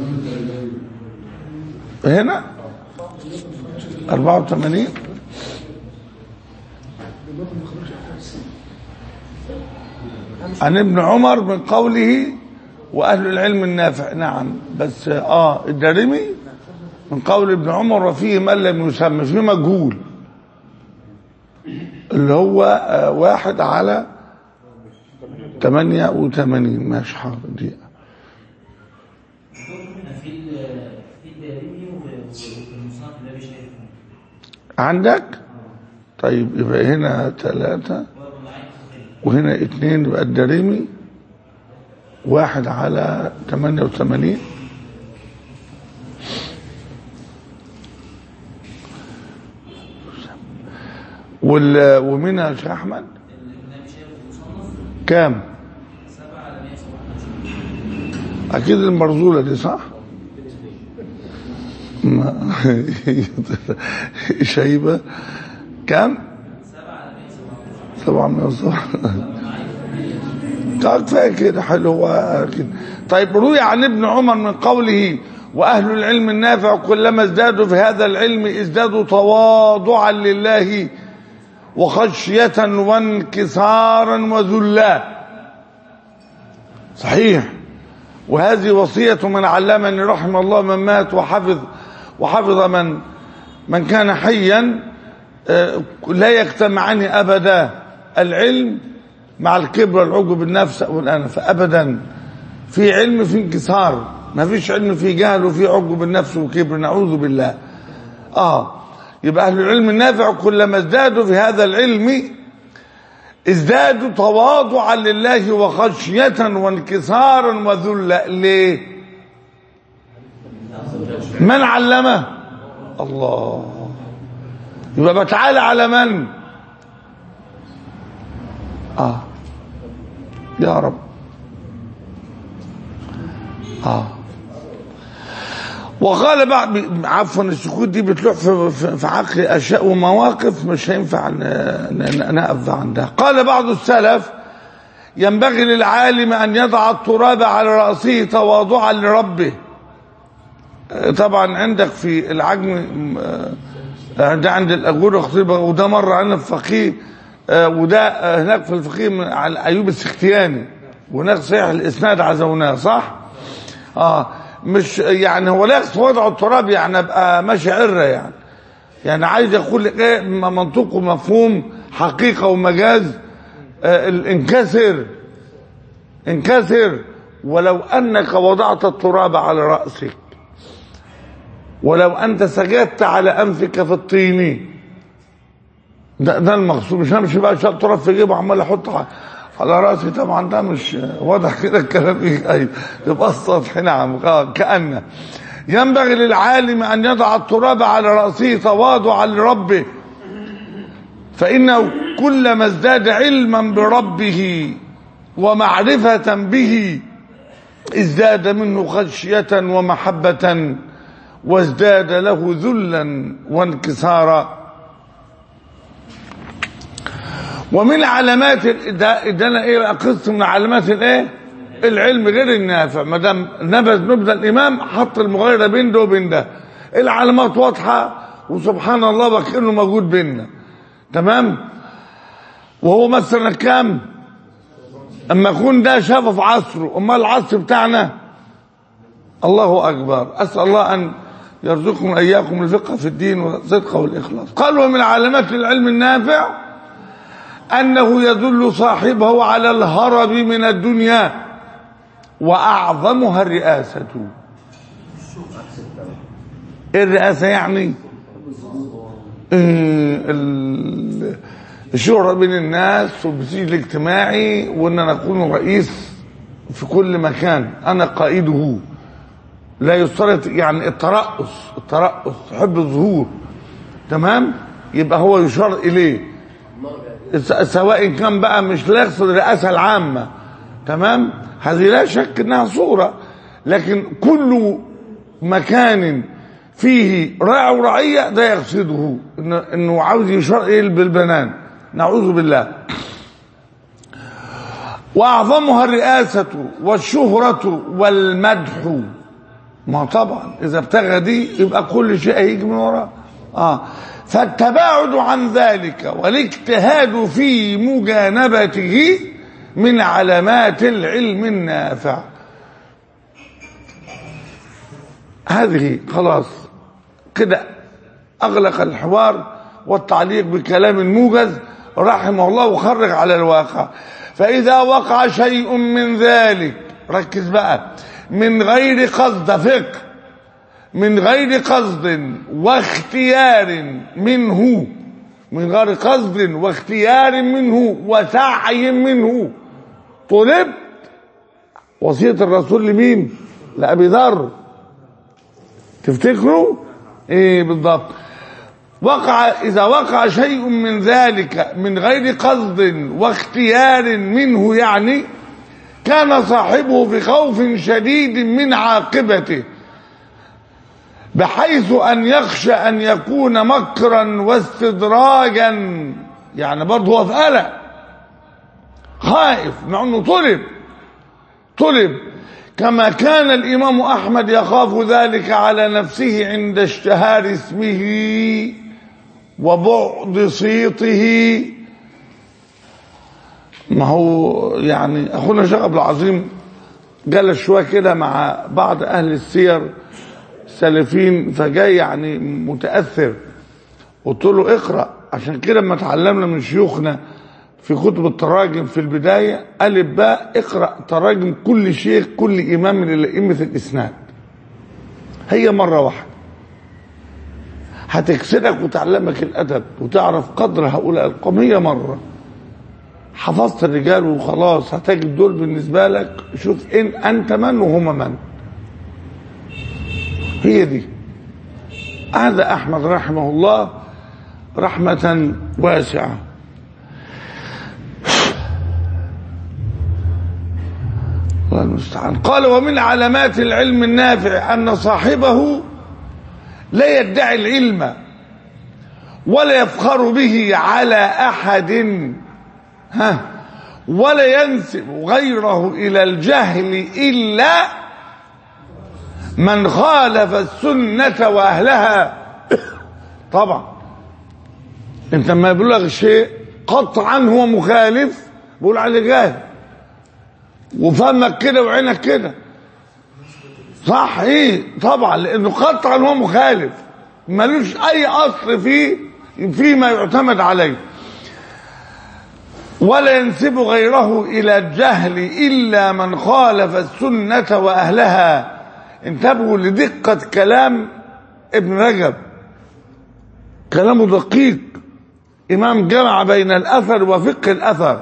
الدارمي هنا 84 عن ابن عمر من قوله واهل العلم النافع نعم بس اه الدارمي من قول ابن عمر وفيه من لم يسمى فيه مجهول اللي هو آه واحد على 88 ماشي حاضر دقيقه في ال- في الدارمي وفي المصنف النبي شايف عندك طيب يبقى هنا ثلاثة وهنا اتنين يبقى الدارمي واحد على 88 وال ومنها يا شيخ احمد كام اكيد المرزوله دي صح ما شيبه كام سبعة من طيب كفايه كده حلو هو كده طيب روي عن ابن عمر من قوله واهل العلم النافع كلما ازدادوا في هذا العلم ازدادوا تواضعا لله وخشيه وانكسارا وذلا صحيح وهذه وصيه من علمني رحم الله من مات وحفظ وحفظ من من كان حيا آه، لا يجتمعان ابدا العلم مع الكبر والعجب بالنفس والانف ابدا في علم في انكسار ما فيش علم في جهل وفي عجب بالنفس وكبر نعوذ بالله اه يبقى اهل العلم النافع كلما ازدادوا في هذا العلم ازدادوا تواضعا لله وخشية وانكسارا وذلا ليه من علمه الله يبقى بتعالى على من اه يا رب اه وقال بعض عفوا السكوت دي بتلوح في, في, في عقل اشياء ومواقف مش هينفع ن- ن- نقف عندها قال بعض السلف ينبغي للعالم ان يضع التراب على راسه تواضعا لربه آه، طبعا عندك في العجم آه، ده عند الاجور خطيبه وده مره عندنا في فقيه آه، وده آه، هناك في الفقيه من- على ايوب السختياني وهناك صحيح الاسناد عزوناه صح؟ اه مش يعني هو لا يقصد وضع التراب يعني ابقى ماشي عره يعني يعني عايز يقول لك ايه م- منطق ومفهوم حقيقه ومجاز آه ال- انكسر انكسر ولو انك وضعت التراب على راسك ولو انت سجدت على انفك في الطين ده, ده المقصود مش همشي بقى شاب تراب في جيبه عمال احط ع- على راسي طبعا ده مش واضح كده الكلام ايه اي يبقى السطح نعم آه، كأنه ينبغي للعالم ان يضع التراب على راسه تواضعا لربه فانه كلما ازداد علما بربه ومعرفة به ازداد منه خشية ومحبة وازداد له ذلا وانكسارا ومن علامات ال- ده ده انا ايه بقى قسم من علامات الايه العلم غير النافع ما دام نبذ نبذ الامام حط المغايره بين ده وبين ده العلامات واضحه وسبحان الله بقى كانه موجود بيننا تمام وهو مثلا كام اما يكون ده شافه في عصره امال العصر بتاعنا الله اكبر اسال الله ان يرزقكم اياكم الفقه في الدين والصدق والاخلاص قال ومن علامات العلم النافع أنه يدل صاحبه على الهرب من الدنيا وأعظمها الرئاسة إيه الرئاسة يعني إيه ال- الشهرة بين الناس والبسيج الاجتماعي وأن أنا أكون رئيس في كل مكان أنا قائده لا يشترط يعني الترأس الترأس حب الظهور تمام يبقى هو يشار إليه س- سواء كان بقى مش لا يقصد الرئاسة العامة تمام هذه لا شك انها صورة لكن كل مكان فيه راع ورعية ده يقصده انه, إنه عاوز يشار ايه بالبنان نعوذ بالله واعظمها الرئاسة والشهرة والمدح ما طبعا اذا ابتغى دي يبقى كل شيء هيجي من وراه اه فالتباعد عن ذلك والاجتهاد في مجانبته من علامات العلم النافع هذه خلاص كده اغلق الحوار والتعليق بكلام موجز رحمه الله وخرج على الواقع فاذا وقع شيء من ذلك ركز بقى من غير قصد فقه من غير قصد واختيار منه من غير قصد واختيار منه وسعي منه طلبت وصية الرسول لمين لأبي ذر تفتكروا ايه بالضبط وقع اذا وقع شيء من ذلك من غير قصد واختيار منه يعني كان صاحبه في خوف شديد من عاقبته بحيث ان يخشى ان يكون مكرا واستدراجا يعني برضه هو في قلق خائف مع انه طلب طلب كما كان الامام احمد يخاف ذلك على نفسه عند اشتهار اسمه وبعد صيته ما هو يعني اخونا شيخ عبد العظيم جلس شويه كده مع بعض اهل السير السلفيين فجاي يعني متاثر قلت له اقرا عشان كده لما اتعلمنا من شيوخنا في كتب التراجم في البدايه الف باء اقرا تراجم كل شيخ كل امام من الائمه الاسناد هي مرة واحدة هتكسرك وتعلمك الأدب وتعرف قدر هؤلاء القوم هي مرة حفظت الرجال وخلاص هتجد دول بالنسبة لك شوف إن أنت من وهم من هي دي هذا أحمد رحمه الله رحمة واسعة الله المستعان قال ومن علامات العلم النافع أن صاحبه لا يدعي العلم ولا يفخر به على أحد ها ولا ينسب غيره إلى الجهل إلا من خالف السنة وأهلها طبعا انت لما يبلغ شيء قطعا هو مخالف بقول عليه جاهل وفمك كده وعينك كده صح ايه طبعا لانه قطعا هو مخالف ملوش اي اصل فيه فيما يعتمد عليه ولا ينسب غيره الى الجهل الا من خالف السنه واهلها انتبهوا لدقه كلام ابن رجب كلامه دقيق امام جمع بين الاثر وفقه الاثر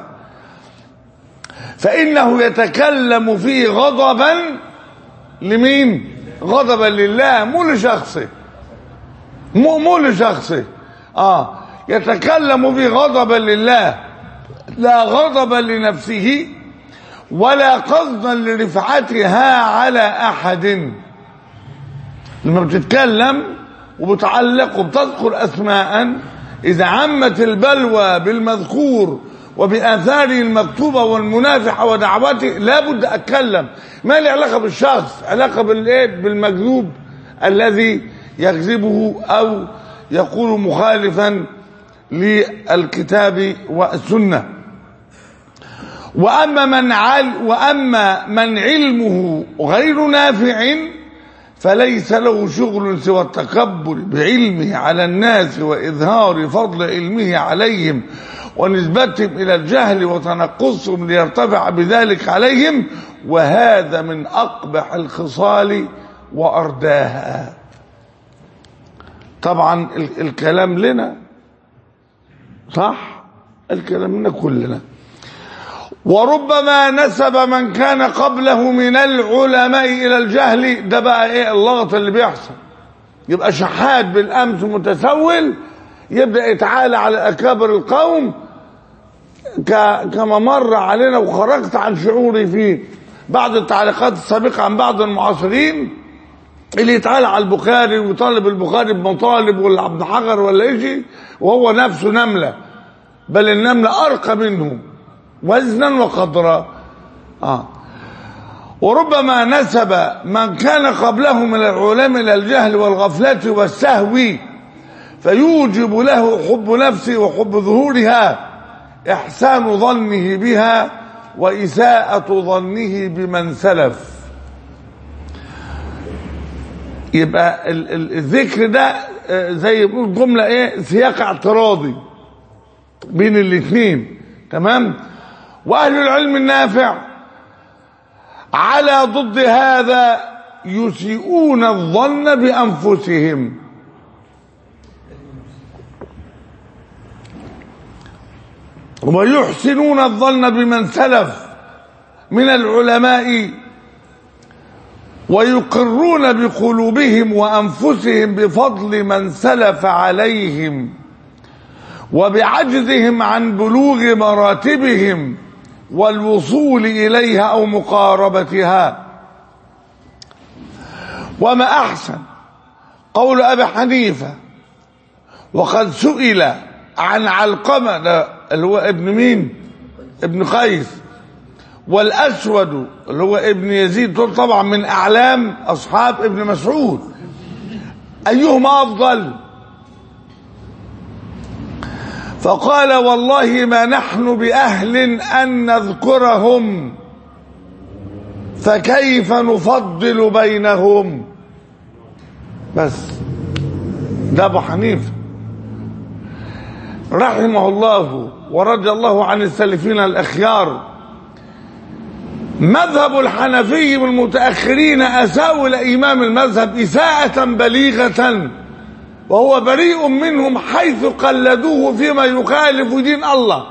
فانه يتكلم فيه غضبا لمين غضبا لله مو لشخصه مو مو لشخصه اه يتكلم فيه غضبا لله لا غضبا لنفسه ولا قصدا لرفعتها على احد لما بتتكلم وبتعلق وبتذكر اسماء اذا عمت البلوى بالمذكور وبآثاره المكتوبة والمنافحة ودعوته لابد أتكلم ما لي علاقة بالشخص علاقة بالإيه بالمكذوب الذي يكذبه أو يقول مخالفا للكتاب والسنة وأما من عل وأما من علمه غير نافع فليس له شغل سوى التكبر بعلمه على الناس وإظهار فضل علمه عليهم ونسبتهم إلى الجهل وتنقصهم ليرتفع بذلك عليهم وهذا من أقبح الخصال وأرداها طبعا ال- الكلام لنا صح الكلام لنا كلنا وربما نسب من كان قبله من العلماء إلى الجهل ده بقى إيه اللغط اللي بيحصل يبقى شحات بالأمس متسول يبدأ يتعالى على أكابر القوم ك- كما مر علينا وخرجت عن شعوري فيه بعض التعليقات السابقة عن بعض المعاصرين اللي يتعالى على البخاري ويطالب البخاري بمطالب ولا عبد حجر ولا يجي وهو نفسه نملة بل النملة أرقى منه وزنا وقدرا آه. وربما نسب من كان قبله من العلماء إلى الجهل والغفلة والسهو فيوجب له حب نفسه وحب ظهورها إحسان ظنه بها وإساءة ظنه بمن سلف يبقى ال- ال- الذكر ده آه، زي يقول جملة ايه سياق اعتراضي بين الاثنين تمام واهل العلم النافع على ضد هذا يسيئون الظن بانفسهم ويحسنون الظن بمن سلف من العلماء ويقرون بقلوبهم وانفسهم بفضل من سلف عليهم وبعجزهم عن بلوغ مراتبهم والوصول اليها او مقاربتها وما احسن قول ابي حنيفه وقد سئل عن علقمه ده اللي هو ابن مين ابن قيس والاسود اللي هو ابن يزيد دول طبعا من اعلام اصحاب ابن مسعود ايهما افضل فقال والله ما نحن باهل ان نذكرهم فكيف نفضل بينهم بس ده ابو حنيفه رحمه الله ورضي الله عن السلفين الاخيار مذهب الحنفي والمتأخرين أساءوا إلى إمام المذهب إساءة بليغة وهو بريء منهم حيث قلدوه فيما يخالف دين الله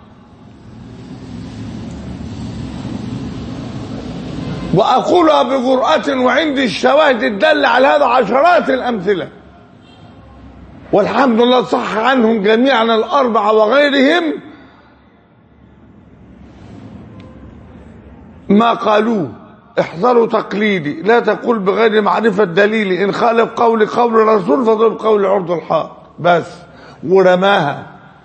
وأقولها بجرأة وعندي الشواهد الدالة على هذا عشرات الأمثلة والحمد لله صح عنهم جميعا الأربعة وغيرهم ما قالوه احذروا تقليدي لا تقول بغير معرفة دليلي إن خالف قول قول الرسول فضرب قول عرض الحائط بس ورماها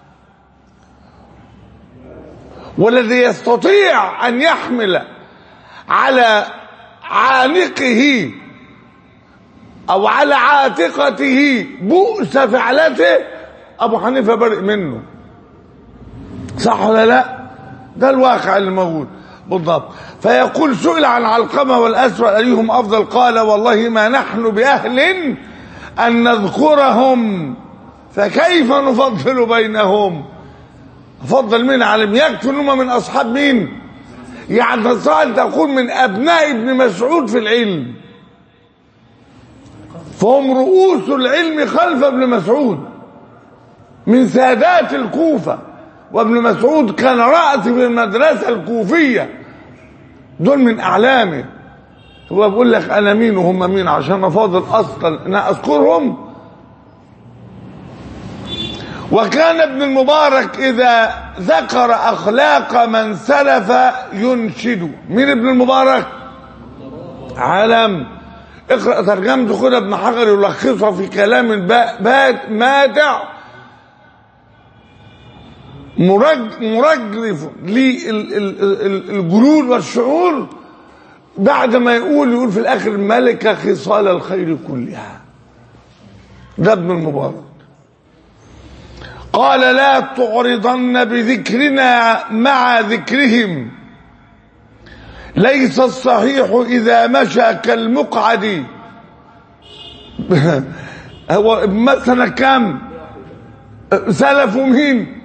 والذي يستطيع أن يحمل على عانقه أو على عاتقته بؤس فعلته أبو حنيفة برئ منه صح ولا لا ده الواقع اللي موجود بالضبط فيقول سئل عن علقمة والأسود أيهم أفضل قال والله ما نحن بأهل أن نذكرهم فكيف نفضل بينهم أفضل مين علم يكفي أنهم من أصحاب مين يعني تستطيع أن تكون من أبناء ابن مسعود في العلم فهم رؤوس العلم خلف ابن مسعود من سادات الكوفة وابن مسعود كان رأس في المدرسة الكوفية دول من أعلامه هو بيقول لك أنا مين وهم مين عشان أفاضل أصلا أنا أذكرهم وكان ابن المبارك إذا ذكر أخلاق من سلف ينشد مين ابن المبارك علم اقرأ ترجمته خد ابن حجر يلخصها في كلام بات ماتع مرج مرجف للجلود والشعور بعد ما يقول يقول في الاخر ملك خصال الخير كلها ده ابن المبارك قال لا تعرضن بذكرنا مع ذكرهم ليس الصحيح اذا مشى كالمقعد هو مثلا كم سلف مين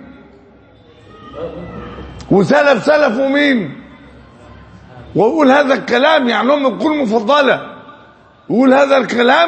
وسلف سلف مين ويقول هذا الكلام يعني هم يكون مفضلة يقول هذا الكلام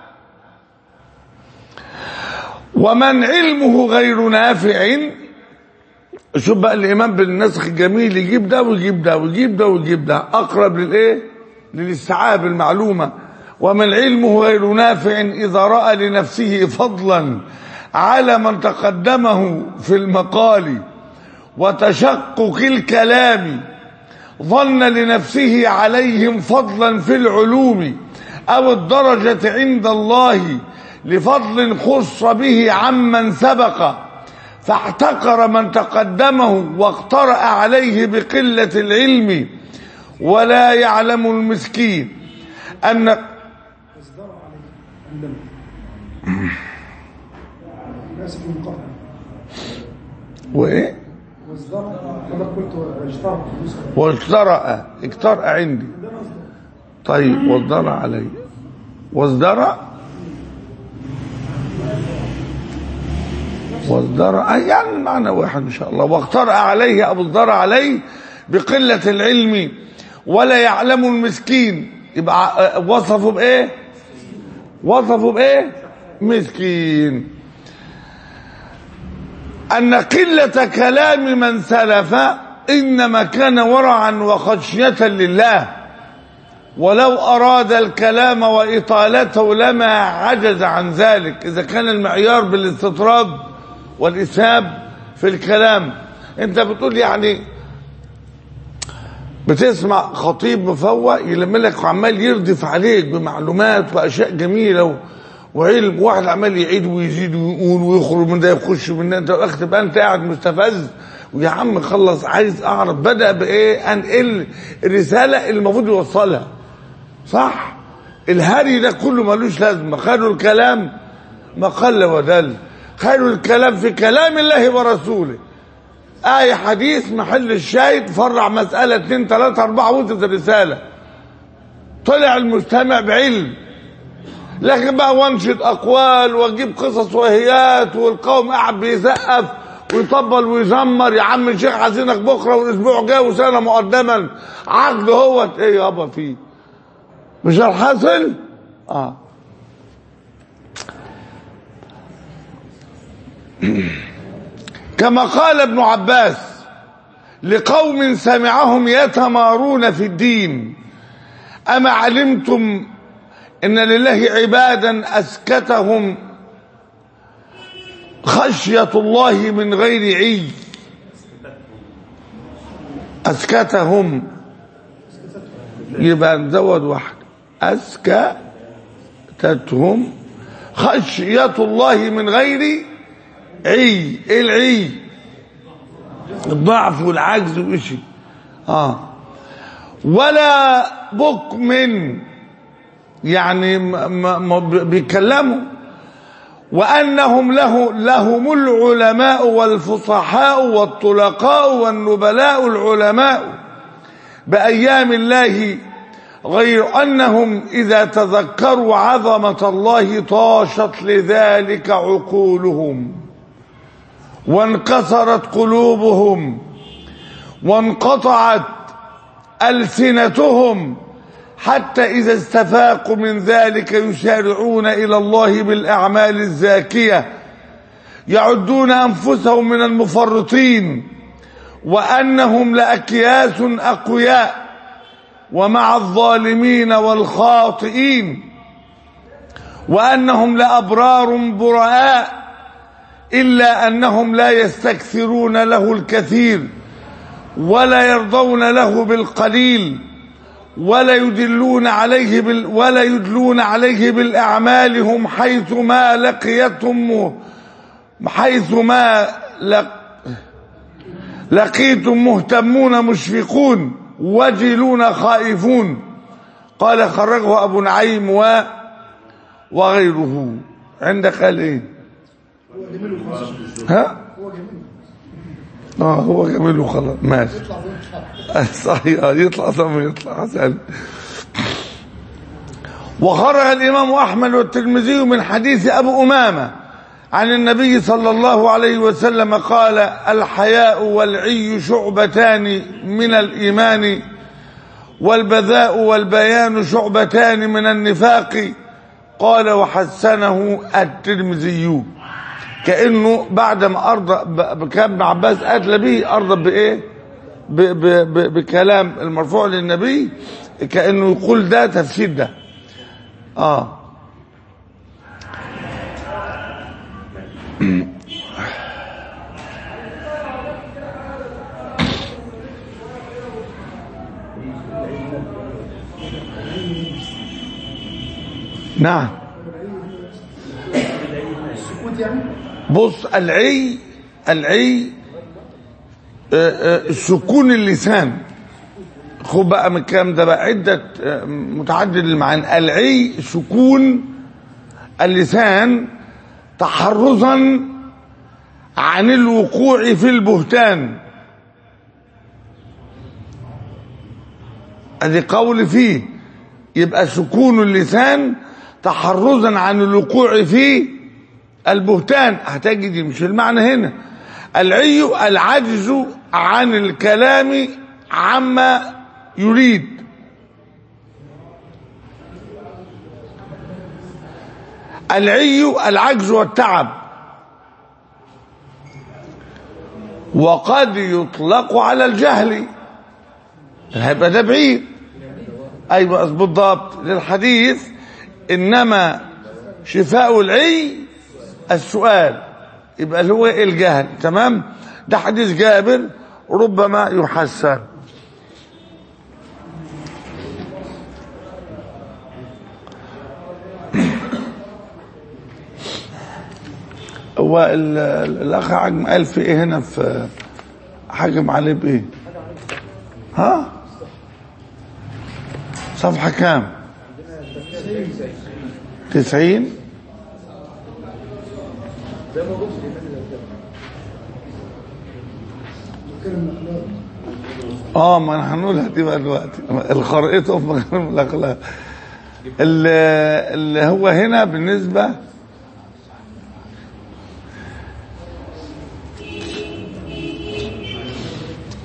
ومن علمه غير نافع شوف بقى الإمام بالنسخ الجميل يجيب ده ويجيب ده ويجيب ده ويجيب ده أقرب للإيه للاستيعاب المعلومة ومن علمه غير نافع إذا رأى لنفسه فضلا على من تقدمه في المقال وتشقق الكلام ظن لنفسه عليهم فضلا في العلوم أو الدرجة عند الله لفضل خص به عمن سبق فاحتقر من تقدمه واقترأ عليه بقلة العلم ولا يعلم المسكين أن وإيه انا قلت واجترأ واجترأ اجترأ عندي طيب وازدرأ علي وازدرأ وازدرأ يعني المعنى واحد ان شاء الله واقترأ عليه ابو ازدرأ عليه بقلة العلم ولا يعلم المسكين يبقى وصفه بايه وصفه بايه مسكين أن قلة كلام من سلف إنما كان ورعا وخشية لله ولو أراد الكلام وإطالته لما عجز عن ذلك إذا كان المعيار بالاستطراد والإسهاب في الكلام أنت بتقول يعني بتسمع خطيب مفوق يلم لك وعمال يردف عليك بمعلومات وأشياء جميلة و... وعلم واحد عمال يعيد ويزيد ويقول ويخرج من ده يخش من ده انت الاخ تبقى انت قاعد مستفز ويا عم خلص عايز اعرف بدا بايه انقل الرساله اللي المفروض يوصلها صح الهري ده كله ملوش لازمه خير الكلام ما قل ودل خير الكلام في كلام الله ورسوله آية حديث محل الشاهد فرع مسألة اتنين تلاتة أربعة وصلت الرسالة طلع المستمع بعلم لكن بقى وانشد اقوال واجيب قصص وهيات والقوم قاعد بيسقف ويطبل ويزمر يا عم الشيخ عايزينك بكره والاسبوع جاي وسنه مقدما عقد هو ايه يابا فيه مش الحاصل اه كما قال ابن عباس لقوم سمعهم يتمارون في الدين أما علمتم إن لله عبادا أسكتهم خشية الله من غير عي أسكتهم يبقى نزود واحد أسكتتهم خشية الله من غير عي ايه العي الضعف والعجز وإشي اه ولا بكم يعني ما ما بيتكلموا وأنهم له لهم العلماء والفصحاء والطلقاء والنبلاء العلماء بأيام الله غير أنهم إذا تذكروا عظمة الله طاشت لذلك عقولهم وانكسرت قلوبهم وانقطعت ألسنتهم حتى إذا استفاقوا من ذلك يسارعون إلى الله بالأعمال الزاكية يعدون أنفسهم من المفرطين وأنهم لأكياس أقوياء ومع الظالمين والخاطئين وأنهم لأبرار براء إلا أنهم لا يستكثرون له الكثير ولا يرضون له بالقليل ولا يدلون عليه بال ولا يدلون عليه بالأعمال هم حيث ما لقيتهم حيث ما لق لقيتم مهتمون مشفقون وجلون خائفون قال خرجه أبو نعيم و وغيره عندك قال ايه ها اه هو جميل وخلاص ماشي صحيح آه، يطلع ثم يطلع حسن وخرج الإمام أحمد والترمذي من حديث أبو أمامة عن النبي صلى الله عليه وسلم قال الحياء والعي شعبتان من الإيمان والبذاء والبيان شعبتان من النفاق قال وحسنه الترمذي كأنه بعد ما أرضى ب- كان ابن عباس أدلى به أرضى بإيه ب ب ب بكلام المرفوع للنبي كأنه يقول ده تفسير ده آه نعم بص العي العي آه، آه، سكون اللسان خد بقى من الكلام ده بقى عدة آه، متعدد المعاني العي سكون اللسان تحرزا عن الوقوع في البهتان ادي قول فيه يبقى سكون اللسان تحرزا عن الوقوع في البهتان هتجد مش المعنى هنا العي العجز عن الكلام عما يريد العي العجز والتعب وقد يطلق على الجهل هيبقى ده بعيد ايوه بالضبط للحديث انما شفاء العي السؤال يبقى اللي هو الجهل تمام ده حديث جابر ربما يحسن هو ال- ال- الاخ حجم قال في ايه هنا في حجم عليه بايه ها صفحة كام تسعين اه ما انا هنقولها دي بقى دلوقتي الخريطة في مكان الاخلاق اللي, اللي هو هنا بالنسبة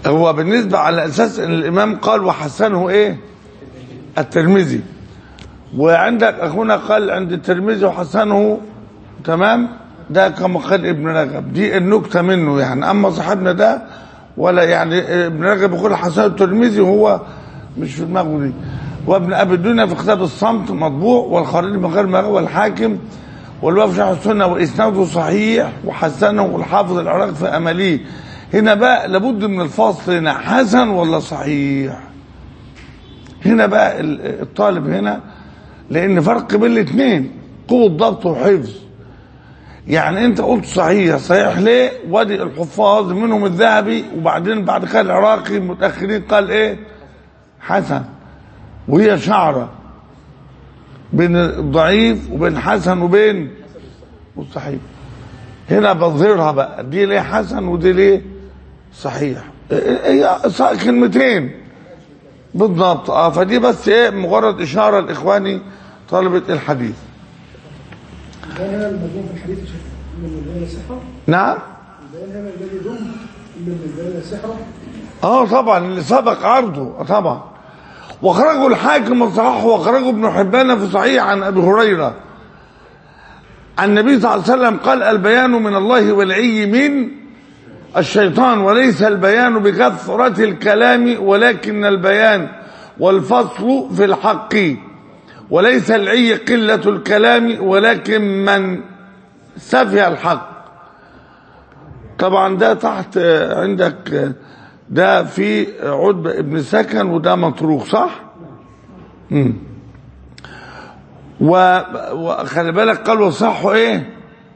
هو بالنسبة على أساس أن الإمام قال وحسنه إيه الترمذي وعندك أخونا قال عند الترمذي وحسنه تمام ده كما قال ابن رجب دي النكتة منه يعني أما صاحبنا ده ولا يعني ابن رجب يقول حسن الترمذي وهو مش في دماغه دي وابن أبي الدنيا في كتاب الصمت مطبوع والخليل من غير مغرب والحاكم والوفد شرح السنة وإسناده صحيح وحسنه الحافظ العراق في أمليه هنا بقى لابد من الفصل هنا حسن ولا صحيح هنا بقى ال- الطالب هنا لأن فرق بين الاثنين قوة ضبط وحفظ يعني انت قلت صحيح صحيح ليه وادي الحفاظ منهم الذهبي وبعدين بعد كده العراقي المتأخرين قال ايه حسن وهي شعرة بين الضعيف وبين حسن وبين والصحيح هنا بظهرها بقى دي ليه حسن ودي ليه صحيح هي ص- كلمتين بالضبط اه فدي بس ايه مجرد اشاره لاخواني طلبه الحديث البيان هنا المضمون في الحديث يا شيخ من البيان الصحة نعم البيان هنا الذي يضم من البيان الصحة اه طبعا اللي سبق عرضه آه طبعا واخرجه الحاكم وصححه واخرجه ابن حبان في صحيح عن ابي هريره عن النبي صلى الله عليه وسلم قال البيان من الله والعي من الشيطان وليس البيان بكثرة الكلام ولكن البيان والفصل في الحق وليس العي قلة الكلام ولكن من سفه الحق طبعا ده تحت آه، عندك آه، ده في عتبة ابن سكن وده مطروق صح مم. و- وخلي بالك قال وصحوا ايه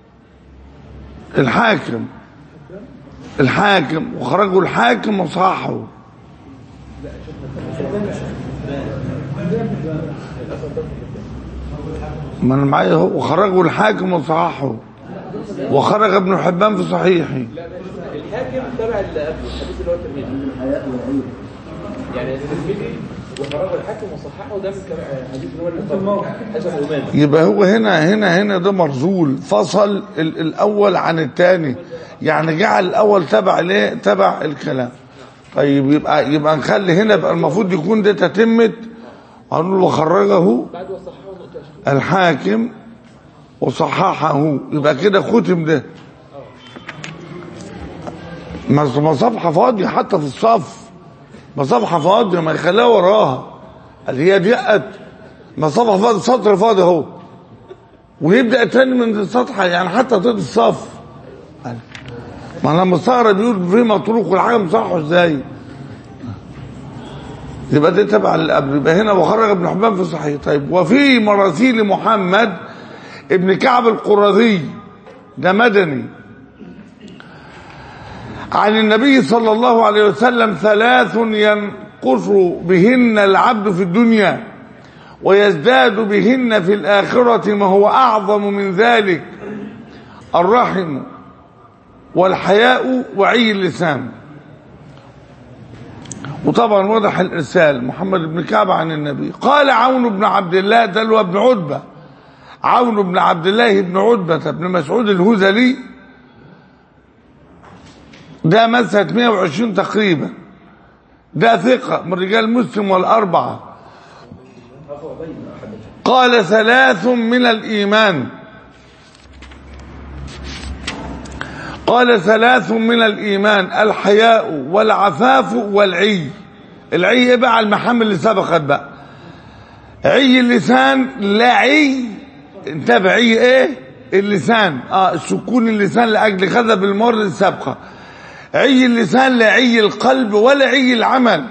الحاكم الحاكم وخرجوا الحاكم وصحوا ما انا معايا اهو وخرجوا الحاكم وصححوا وخرج ابن حبان في صحيحه الحاكم تبع اللي قبله الحديث اللي هو الترمذي يعني الترمذي وخرجه الحاكم وصححه ده من كلام- حديث اللي هو اللي حسن الامام يبقى هو هنا هنا هنا ده مرزول فصل ال- الاول عن الثاني يعني جعل الاول تبع ليه تبع الكلام طيب يبقى يبقى نخلي هنا يبقى المفروض يكون ده تتمت هنقول وخرجه بعد وصححه نقطه يا شيخ الحاكم وصححه يبقى كده ختم ده ما ما صفحه فاضيه حتى في الصف ما صفحه فاضيه ما يخليها وراها اللي هي دقت ما صفحه فاضيه سطر فاضي اهو ويبدا تاني من السطحه يعني حتى طول الصف ما انا مستغرب بيقول في مطروق والحاجه مصححه ازاي يبقى ده تبع اللي قبل يبقى هنا وخرج ابن حبان في صحيح طيب وفي مراسيل محمد ابن كعب القرظي ده مدني عن النبي صلى الله عليه وسلم ثلاث ينقص بهن العبد في الدنيا ويزداد بهن في الآخرة ما هو أعظم من ذلك الرحم والحياء وعي اللسان وطبعا وضح الإرسال محمد بن كعب عن النبي قال عون بن عبد الله ده اللي هو ابن عتبة عون بن عبد الله بن عتبة بن مسعود الهذلي ده مات سنة 120 تقريبا ده ثقة من رجال مسلم والأربعة قال ثلاث من الإيمان قال ثلاث من الإيمان الحياء والعفاف والعي العي ايه بقى على المحامل اللي سبقت بقى عي اللسان لا عي انتبه عي ايه اللسان اه سكون اللسان لاجل خذب المر السابقه عي اللسان لا عي القلب ولا عي العمل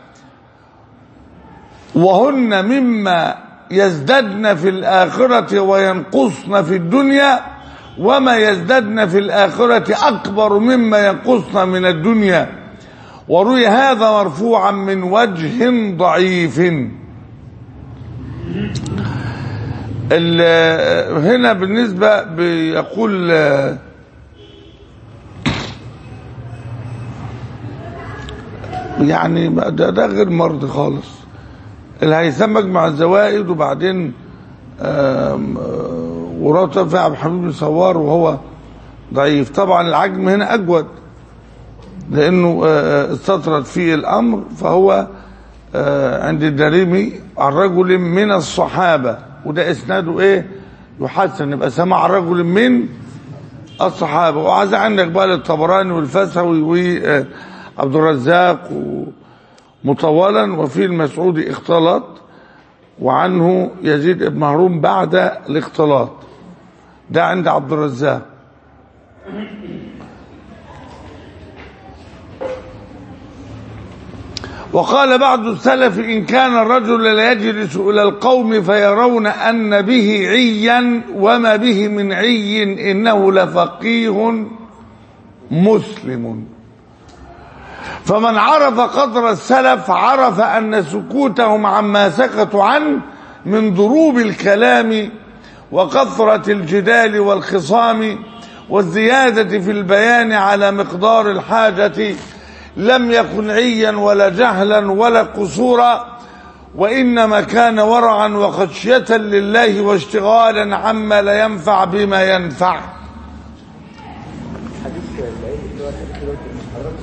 وهن مما يزددن في الآخرة وينقصن في الدنيا وما يزددن في الآخرة أكبر مما ينقصن من الدنيا وروي هذا مرفوعا من وجه ضعيف ال- هنا بالنسبة بيقول آه، يعني ده, ده غير مرضي خالص الهيثم مجمع الزوائد وبعدين آم، آه، وراته في عبد الحميد بن سوار وهو ضعيف طبعا العجم هنا اجود لأنه آه، استطرد فيه الأمر فهو آه، عند الدارمي عن رجل من الصحابة وده إسناده إيه يحسن يبقى سمع رجل من الصحابة وعايز عندك بقى للطبراني والفسوي وعبد الرزاق مطولا وفي المسعودي اختلط وعنه يزيد بن هارون بعد الاختلاط ده عند عبد الرزاق وقال بعض السلف إن كان الرجل لا يجلس إلى القوم فيرون أن به عيا وما به من عي إنه لفقيه مسلم فمن عرف قدر السلف عرف أن سكوتهم عما سكتوا عنه من ضروب الكلام وكثرة الجدال والخصام والزيادة في البيان على مقدار الحاجة لم يكن عيا ولا جهلا ولا قصورا وإنما كان ورعا وخشية لله واشتغالا عما لا ينفع بما ينفع حديث العيد اللي هو الحديث دلوقتي المحرم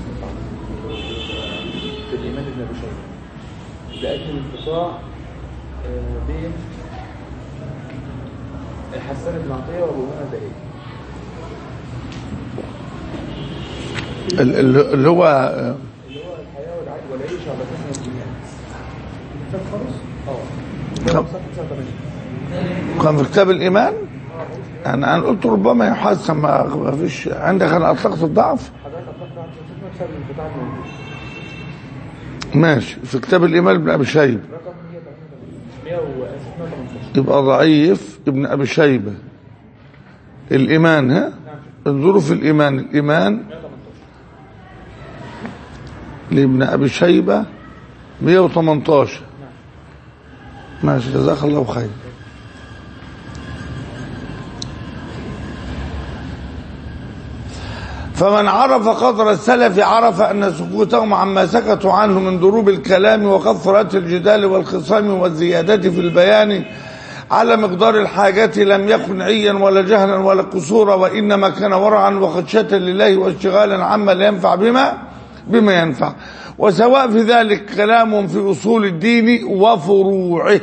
في الإيمان ابن أبي شيبة لأجل الانقطاع آه، بين الحسان بن عطية وأبو هنا البهي ال- ال- اللي هو اللي هو الحياة والع- والعيش على أساس الإيمان كتاب خالص اه طب. صفحة 89 كان في كتاب الإيمان أنا أنا قلت ربما يحسن ما ما فيش عندك أنا أطلقت الضعف حضرتك أطلقت على شوفنا بسبب الانقطاع الموجود ماشي في كتاب الإيمان ابن أبي شيبة رقم 100 وآسف 118 يبقى ضعيف ابن أبي شيبة الإيمان ها انظروا في الإيمان الإيمان لابن أبي شيبة 118 ماشي جزاك الله خير فمن عرف قدر السلف عرف أن سكوتهم عما سكتوا عنه من ضروب الكلام وكثرة الجدال والخصام والزيادة في البيان على مقدار الحاجة لم يكن عيا ولا جهلا ولا قصورا وإنما كان ورعا وخشية لله واشتغالا عما لا ينفع بما بما ينفع وسواء في ذلك كلام في أصول الدين وفروعه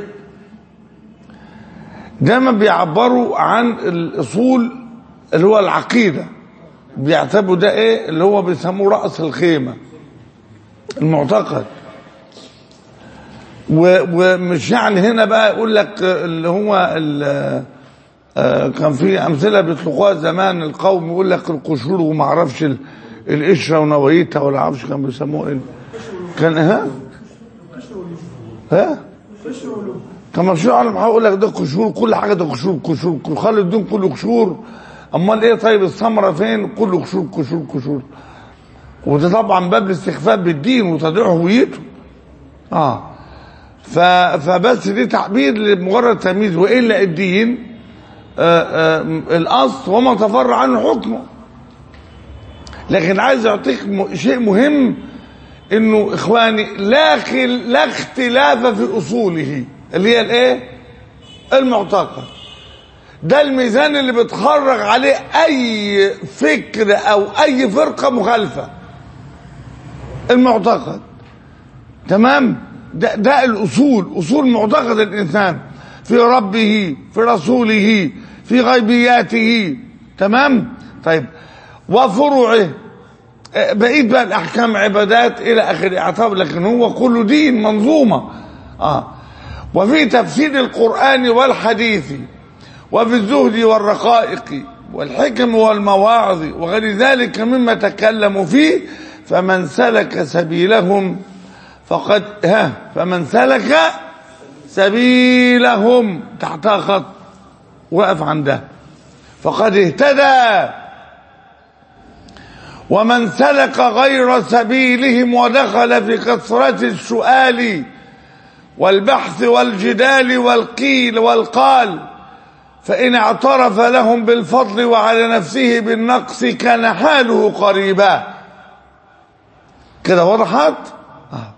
دايما بيعبروا عن الأصول اللي هو العقيدة بيعتبروا ده ايه اللي هو بيسموه رأس الخيمة المعتقد و- ومش يعني هنا بقى يقول لك اللي هو ال- آه، كان في امثله بيطلقوها زمان القوم يقول لك القشور وما اعرفش ال- القشره ونوايتها ولا اعرفش كانوا بيسموه ايه كان ها ها كان مشروع على محاول يقول لك ده قشور كل حاجه ده قشور قشور قشور. خلي الدين كله قشور امال ايه طيب الثمره فين كله قشور قشور قشور وده طبعا باب الاستخفاف بالدين وتضييع هويته اه ف... فبس دي تعبير لمجرد تمييز والا الدين آه آه الاصل وما تفرع عنه حكمه لكن عايز اعطيك م... شيء مهم انه اخواني لا خل... لا اختلاف في اصوله اللي هي الايه المعتقد ده الميزان اللي بتخرج عليه اي فكر او اي فرقه مخالفه المعتقد تمام ده, ده الاصول اصول معتقد الانسان في ربه في رسوله في غيبياته تمام طيب وفروعه آه، بقيت بقى الاحكام عبادات الى اخره اعتبر لكن هو كله دين منظومه اه وفي تفسير القران والحديث وفي الزهد والرقائق والحكم والمواعظ وغير ذلك مما تكلموا فيه فمن سلك سبيلهم فقد ها فمن سلك سبيلهم تحتها خط وقف عندها فقد اهتدى ومن سلك غير سبيلهم ودخل في كثرة السؤال والبحث والجدال والقيل والقال فإن اعترف لهم بالفضل وعلى نفسه بالنقص كان حاله قريبا كده وضحت آه.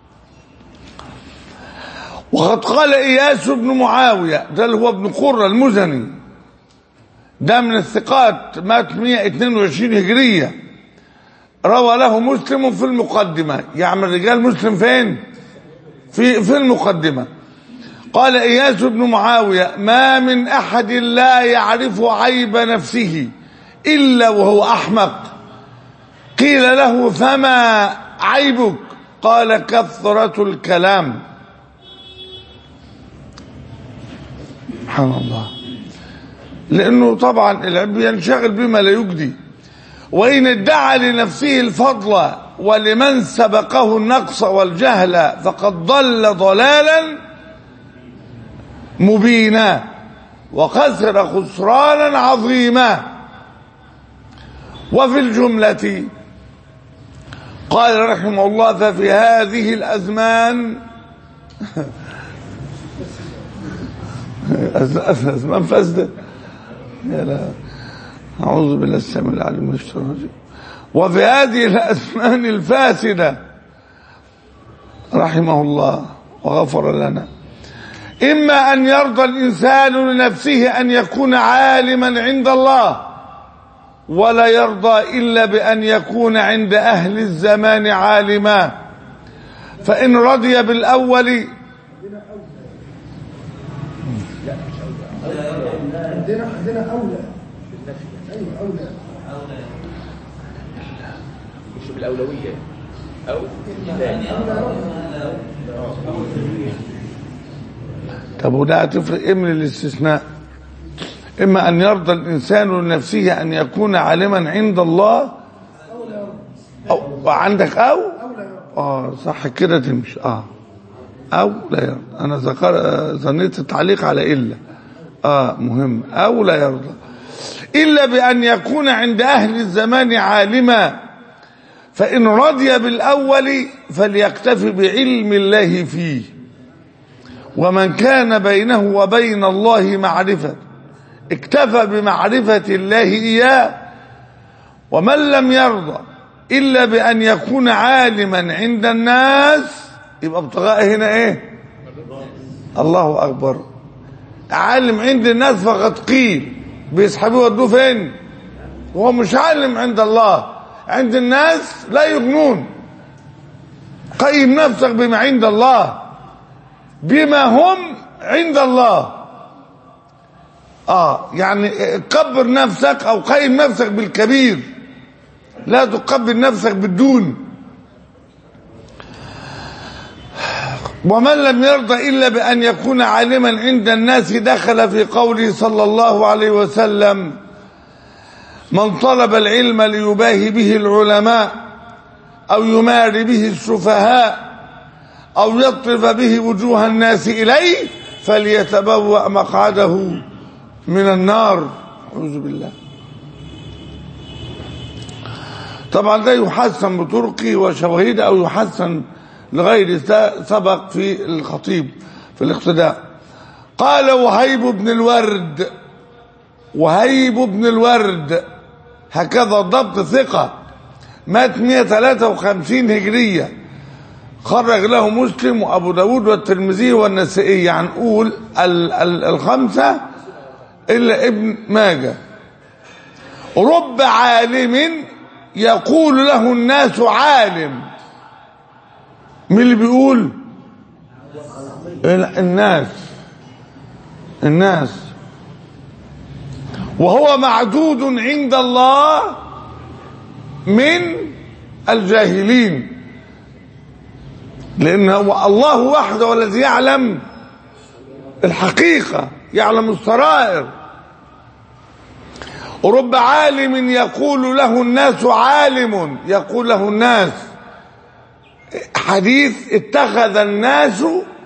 وقد قال إياس بن معاوية ده اللي هو ابن قرة المزني ده من الثقات مات 122 هجرية روى له مسلم في المقدمة يعمل رجال مسلم فين في في المقدمة قال إياس بن معاوية ما من أحد لا يعرف عيب نفسه إلا وهو أحمق قيل له فما عيبك قال كثرة الكلام سبحان الله لأنه طبعا العلم ينشغل بما لا يجدي وإن ادعى لنفسه الفضل ولمن سبقه النقص والجهل فقد ضل ضلالا مبينا وخسر خسرانا عظيما وفي الجملة قال رحمه الله ففي هذه الأزمان أزمان فاسدة يا لا أعوذ بالله السميع العليم من الشيطان الرجيم وفي هذه الأزمان الفاسدة رحمه الله وغفر لنا إما أن يرضى الإنسان لنفسه أن يكون عالما عند الله ولا يرضى إلا بأن يكون عند أهل الزمان عالما فإن رضي بالأول عندنا عندنا اولى ايوه اولى مش بالأولوية أو طب وده هتفرق ايه من الاستثناء اما ان يرضى الانسان لنفسه ان يكون عالما عند الله او عندك او اه صح كده تمشي اه او لا يرضى انا ذكر آه، ظنيت التعليق على الا اه مهم او لا يرضى الا بان يكون عند اهل الزمان عالما فان رضي بالاول فليكتفي بعلم الله فيه ومن كان بينه وبين الله معرفة اكتفى بمعرفة الله إياه ومن لم يرضى إلا بأن يكون عالما عند الناس يبقى ابتغاء هنا ايه الله أكبر عالم عند الناس فقد قيل بيسحبوه ودوه فين وهو مش عالم عند الله عند الناس لا يغنون قيم نفسك بما عند الله بما هم عند الله اه يعني كبر نفسك او قيم نفسك بالكبير لا تقبل نفسك بالدون ومن لم يرضى الا بان يكون عالما عند الناس دخل في قوله صلى الله عليه وسلم من طلب العلم ليباهي به العلماء او يماري به السفهاء أو يطرف به وجوه الناس إليه فليتبوأ مقعده من النار أعوذ بالله طبعا ده يحسن بطرقه وشواهد أو يحسن لغير سبق في الخطيب في الاقتداء قال وهيب بن الورد وهيب بن الورد هكذا الضبط ثقة مات 153 هجريه خرج له مسلم وابو داود والترمذي والنسائي يعني نقول ال ال الخمسه الا ابن ماجه رب عالم يقول له الناس عالم مين اللي بيقول الناس الناس وهو معدود عند الله من الجاهلين لأن هو الله وحده والذي يعلم الحقيقة يعلم السرائر ورب عالم يقول له الناس عالم يقول له الناس حديث اتخذ الناس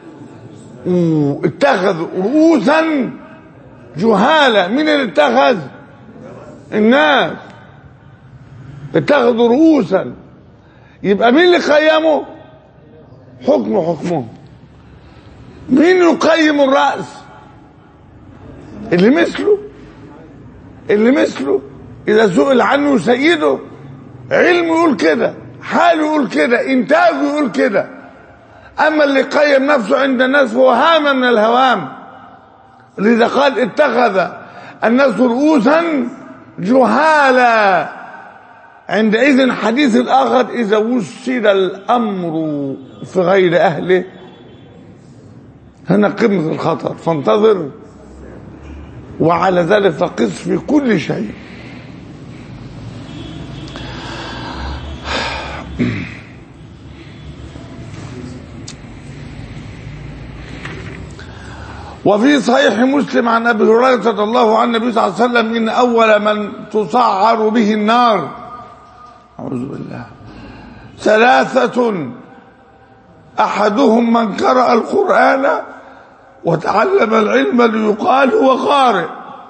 اتخذوا رؤوسا جهالة مين اللي اتخذ الناس اتخذوا رؤوسا يبقى مين اللي قيمه حكم حكمه مين يقيم الرأس اللي مثله اللي مثله إذا سئل عنه سيده علمه يقول كده حاله يقول كده إنتاجه يقول كده أما اللي قيم نفسه عند الناس فهو هام من الهوام لذا قال اتخذ الناس رؤوسا جهالا عندئذ حديث الآخر إذا وصل الأمر في غير أهله هنا قمة الخطر فانتظر وعلى ذلك فقس في كل شيء وفي صحيح مسلم عن ابي هريره رضي الله عنه النبي صلى الله عليه وسلم ان اول من تسعر به النار اعوذ بالله ثلاثه احدهم من قرأ القرآن وتعلم العلم ليقال هو قارئ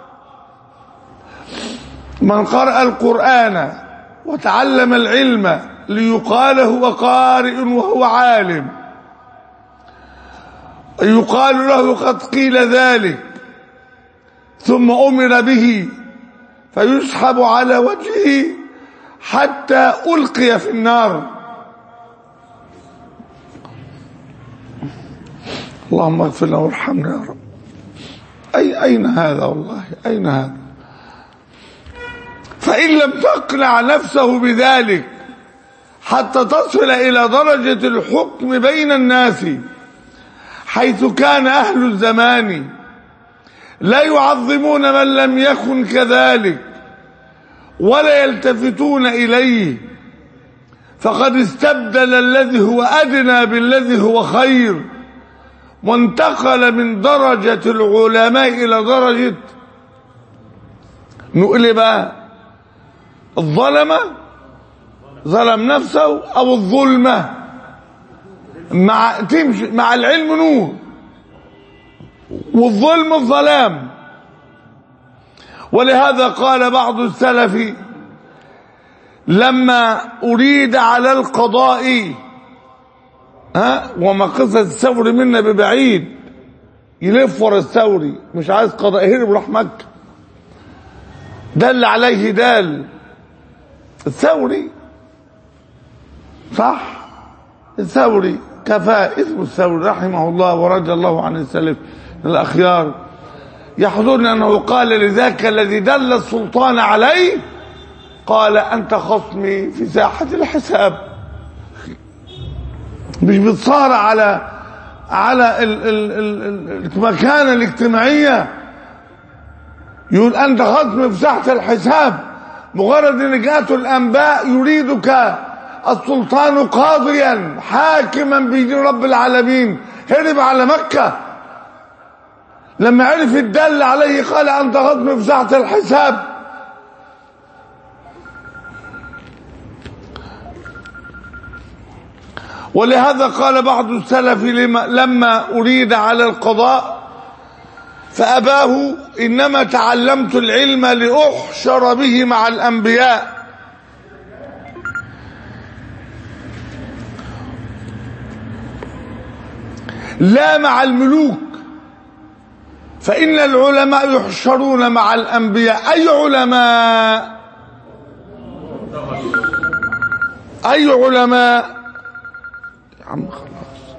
من قرأ القرآن وتعلم العلم ليقال هو قارئ وهو عالم يقال له قد قيل ذلك ثم أمر به فيسحب على وجهه حتى ألقي في النار اللهم اغفر له وارحمنا يا رب أي أين هذا والله أين هذا فإن لم تقنع نفسه بذلك حتى تصل إلى درجة الحكم بين الناس حيث كان أهل الزمان لا يعظمون من لم يكن كذلك ولا يلتفتون إليه فقد استبدل الذي هو أدنى بالذي هو خير وانتقل من درجة العلماء إلى درجة نقول بقى الظلمة ظلم نفسه أو الظلمة مع تمشي مع العلم نور والظلم الظلام ولهذا قال بعض السلف لما أريد على القضاء ها وما قصة الثوري منا ببعيد يلف ورا الثوري مش عايز قضاء هرب راح مكة دل عليه دال الثوري صح الثوري كفاء اسم الثوري رحمه الله ورضي الله عن السلف الأخيار يحضرني أنه قال لذاك الذي دل السلطان عليه قال أنت خصمي في ساحة الحساب مش بتصارع على على ال ال ال المكانة الاجتماعية يقول أنت خصمي في ساحة الحساب مجرد ان جاءته الانباء يريدك السلطان قاضيا حاكما بيدين رب العالمين هرب على مكة لما عرف الدل عليه قال انت غضم في ساعة الحساب ولهذا قال بعض السلف لما, لما اريد على القضاء فأباه إنما تعلمت العلم لأحشر به مع الأنبياء لا مع الملوك فإن العلماء يحشرون مع الأنبياء أي علماء أي علماء يا عم خلاص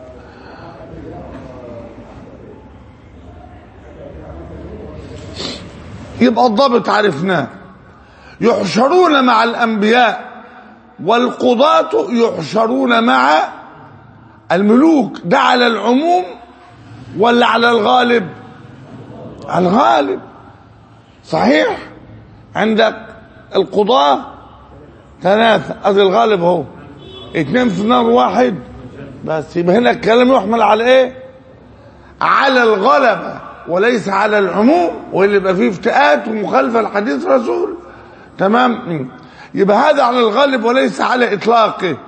يبقى الضابط عرفناه يحشرون مع الأنبياء والقضاة يحشرون مع الملوك ده على العموم ولا على الغالب على الغالب صحيح عندك القضاة ثلاثة ادي الغالب اهو اتنين في نار واحد بس يبقى هنا الكلام يحمل على ايه على الغلبة وليس على العموم واللي يبقى فيه افتئات ومخالفة لحديث رسول تمام يبقى هذا على الغالب وليس على اطلاقه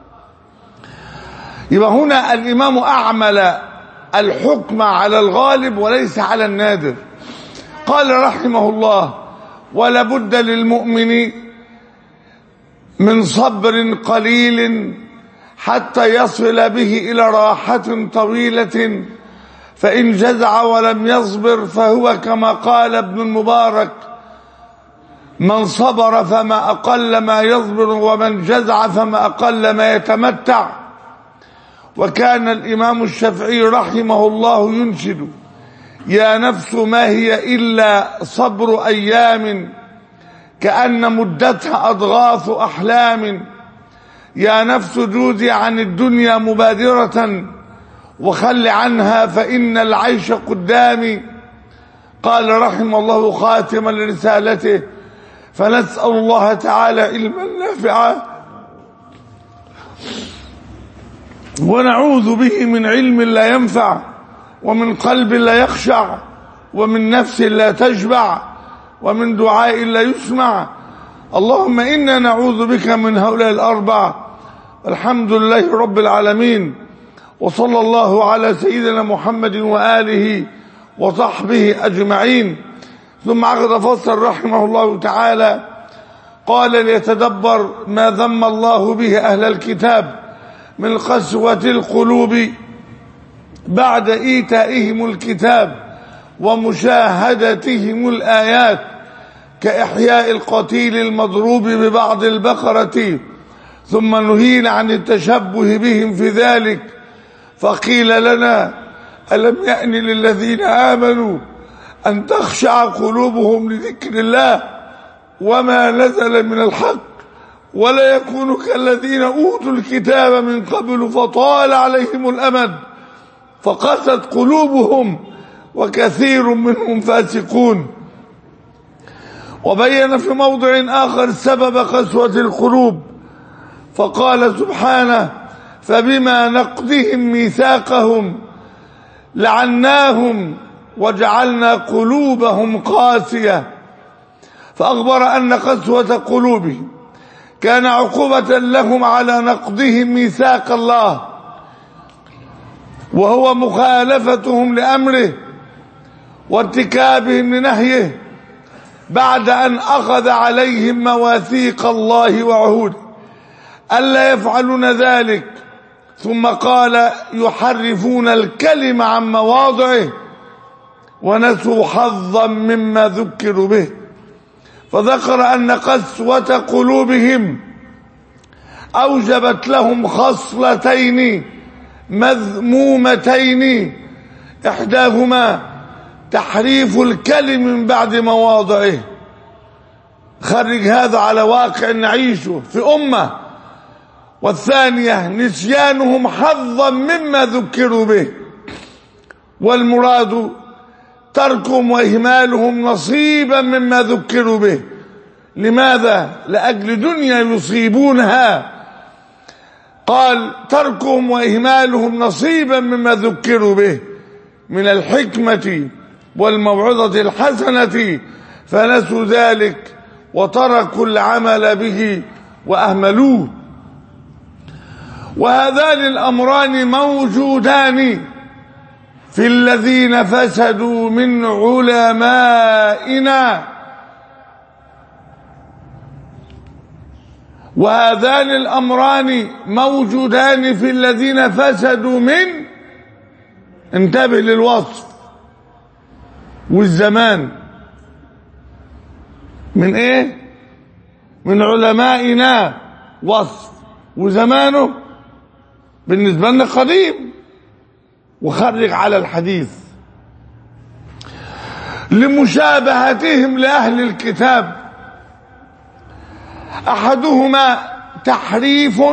يبقى هنا الامام اعمل الحكم على الغالب وليس على النادر قال رحمه الله ولا بد للمؤمن من صبر قليل حتى يصل به الى راحه طويله فان جزع ولم يصبر فهو كما قال ابن المبارك من صبر فما اقل ما يصبر ومن جزع فما اقل ما يتمتع وكان الامام الشافعي رحمه الله ينشد يا نفس ما هي الا صبر ايام كأن مدتها أضغاث أحلام يا نفس جوزي عن الدنيا مبادرة وخل عنها فإن العيش قدامي قال رحم الله خاتما لرسالته فنسأل الله تعالى علما نافعا ونعوذ به من علم لا ينفع ومن قلب لا يخشع ومن نفس لا تشبع ومن دعاء لا يسمع اللهم إنا نعوذ بك من هؤلاء الأربع الحمد لله رب العالمين وصلى الله على سيدنا محمد وآله وصحبه أجمعين ثم عقد فصل رحمه الله تعالى قال ليتدبر ما ذم الله به أهل الكتاب من قسوة القلوب بعد إيتائهم الكتاب ومشاهدتهم الآيات كإحياء القتيل المضروب ببعض البقرة ثم نهينا عن التشبه بهم في ذلك فقيل لنا ألم يأن للذين آمنوا أن تخشع قلوبهم لذكر الله وما نزل من الحق ولا يكونوا كالذين أوتوا الكتاب من قبل فطال عليهم الأمد فقست قلوبهم وكثير منهم فاسقون وبين في موضع آخر سبب قسوة القلوب فقال سبحانه فبما نقضهم ميثاقهم لعناهم وجعلنا قلوبهم قاسية فأخبر أن قسوة قلوبهم كان عقوبة لهم على نقضهم ميثاق الله وهو مخالفتهم لأمره وارتكابهم لنهيه بعد أن أخذ عليهم مواثيق الله وعهوده ألا يفعلون ذلك ثم قال يحرفون الكلم عن مواضعه ونسوا حظا مما ذكروا به فذكر أن قسوة قلوبهم أوجبت لهم خصلتين مذمومتين إحداهما تحريف الكلم من بعد مواضعه خرج هذا على واقع نعيشه في أمة والثانية نسيانهم حظا مما ذكروا به والمراد تركهم وإهمالهم نصيبا مما ذكروا به لماذا؟ لأجل دنيا يصيبونها قال تركهم وإهمالهم نصيبا مما ذكروا به من الحكمة والموعظة الحسنة فنسوا ذلك وتركوا العمل به وأهملوه وهذان الأمران موجودان في الذين فسدوا من علمائنا وهذان الأمران موجودان في الذين فسدوا من انتبه للوصف والزمان من ايه من علمائنا وصف وزمانه بالنسبة لنا قديم وخرج على الحديث لمشابهتهم لأهل الكتاب أحدهما تحريف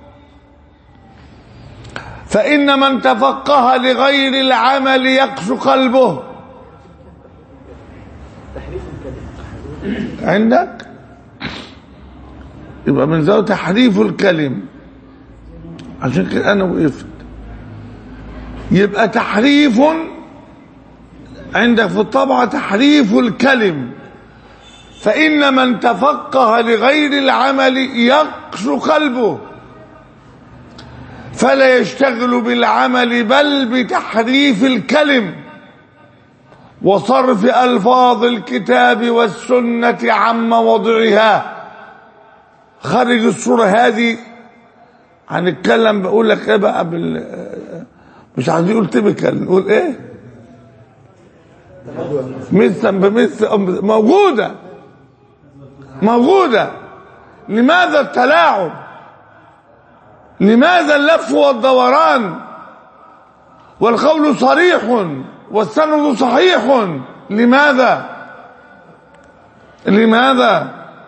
فإن من تفقه لغير العمل يقسو قلبه عندك يبقى من ذو تحريف الكلم عشان كده أنا وقفت يبقى تحريف عندك في الطبعة تحريف الكلم فإن من تفقه لغير العمل يقسو قلبه فلا يشتغل بالعمل بل بتحريف الكلم وصرف ألفاظ الكتاب والسنة عن مواضعها خرج الصورة هذه هنتكلم بقول لك ايه بقى بال مش عايزين نقول تبكل نقول ايه مثلا بمثل موجوده موجوده لماذا التلاعب لماذا اللف والدوران والقول صريح والسند صحيح لماذا لماذا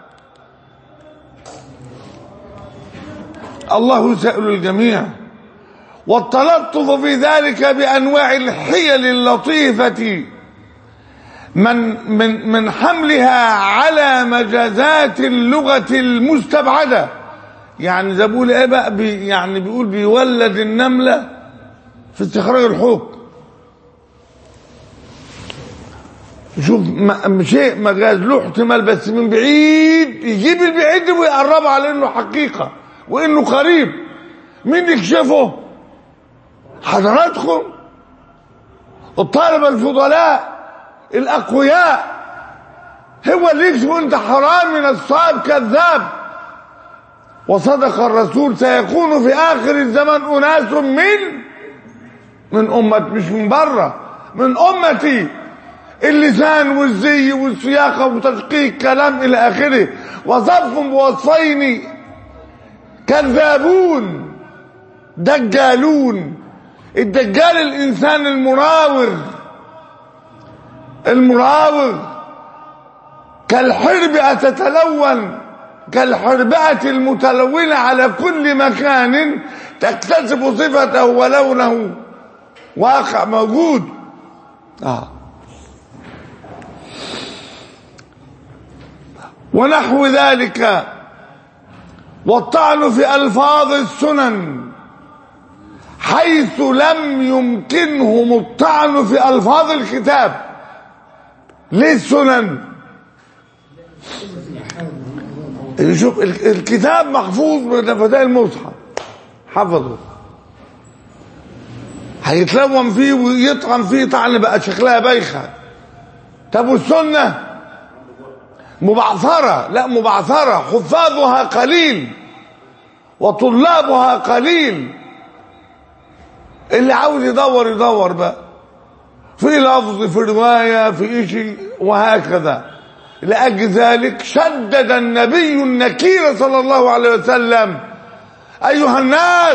الله يسأل الجميع والتلطف في ذلك بأنواع الحيل اللطيفة من من من حملها على مجازات اللغة المستبعدة يعني زي بيقول ايه بقى بي يعني بيقول بيولد النملة في استخراج الحكم شوف ما شيء مجاز له احتمال بس من بعيد يجيب البعيد ويقربه على انه حقيقة وانه قريب مين يكشفه حضراتكم الطلبة الفضلاء الاقوياء هو اللي يكشف انت حرامي نصاب كذاب وصدق الرسول سيكون في اخر الزمن اناس من من امة مش من بره من امتي اللسان والزي والسياقه وتدقيق كلام الى اخره وصفهم بوصفين كذابون دجالون الدجال الانسان المراوغ المراوغ كالحربئة تتلون كالحربئة المتلونة على كل مكان تكتسب صفته ولونه واقع موجود آه. ونحو ذلك والطعن في ألفاظ السنن حيث لم يمكنهم الطعن في ألفاظ الكتاب ليه السنن شوف الكتاب محفوظ بنفذاء المصحف حفظه هيتلون فيه ويطعن فيه طعن بقى شكلها بايخه طب والسنه مبعثره لا مبعثره حفاظها قليل وطلابها قليل اللي عاوز يدور يدور بقى في لفظ في روايه في شيء وهكذا لاجل ذلك شدد النبي النكير صلى الله عليه وسلم ايها الناس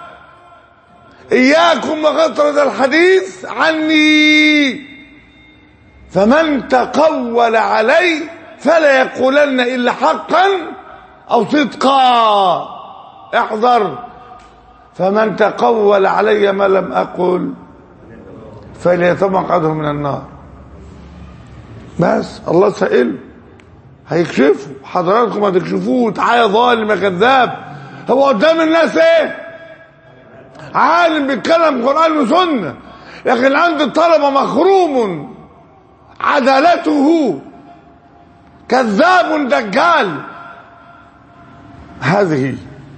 اياكم وغطرة الحديث عني فمن تقول علي فلا يقولن الا حقا او صدقا احذر فمن تقول علي ما لم اقل فليتمقعده من النار بس الله سائله هيكشفه حضراتكم هتكشفوه تعالى ظالم يا كذاب هو قدام الناس ايه عالم بيتكلم قران وسنه لكن عند الطلبه مخروم عدالته كذاب دجال هذه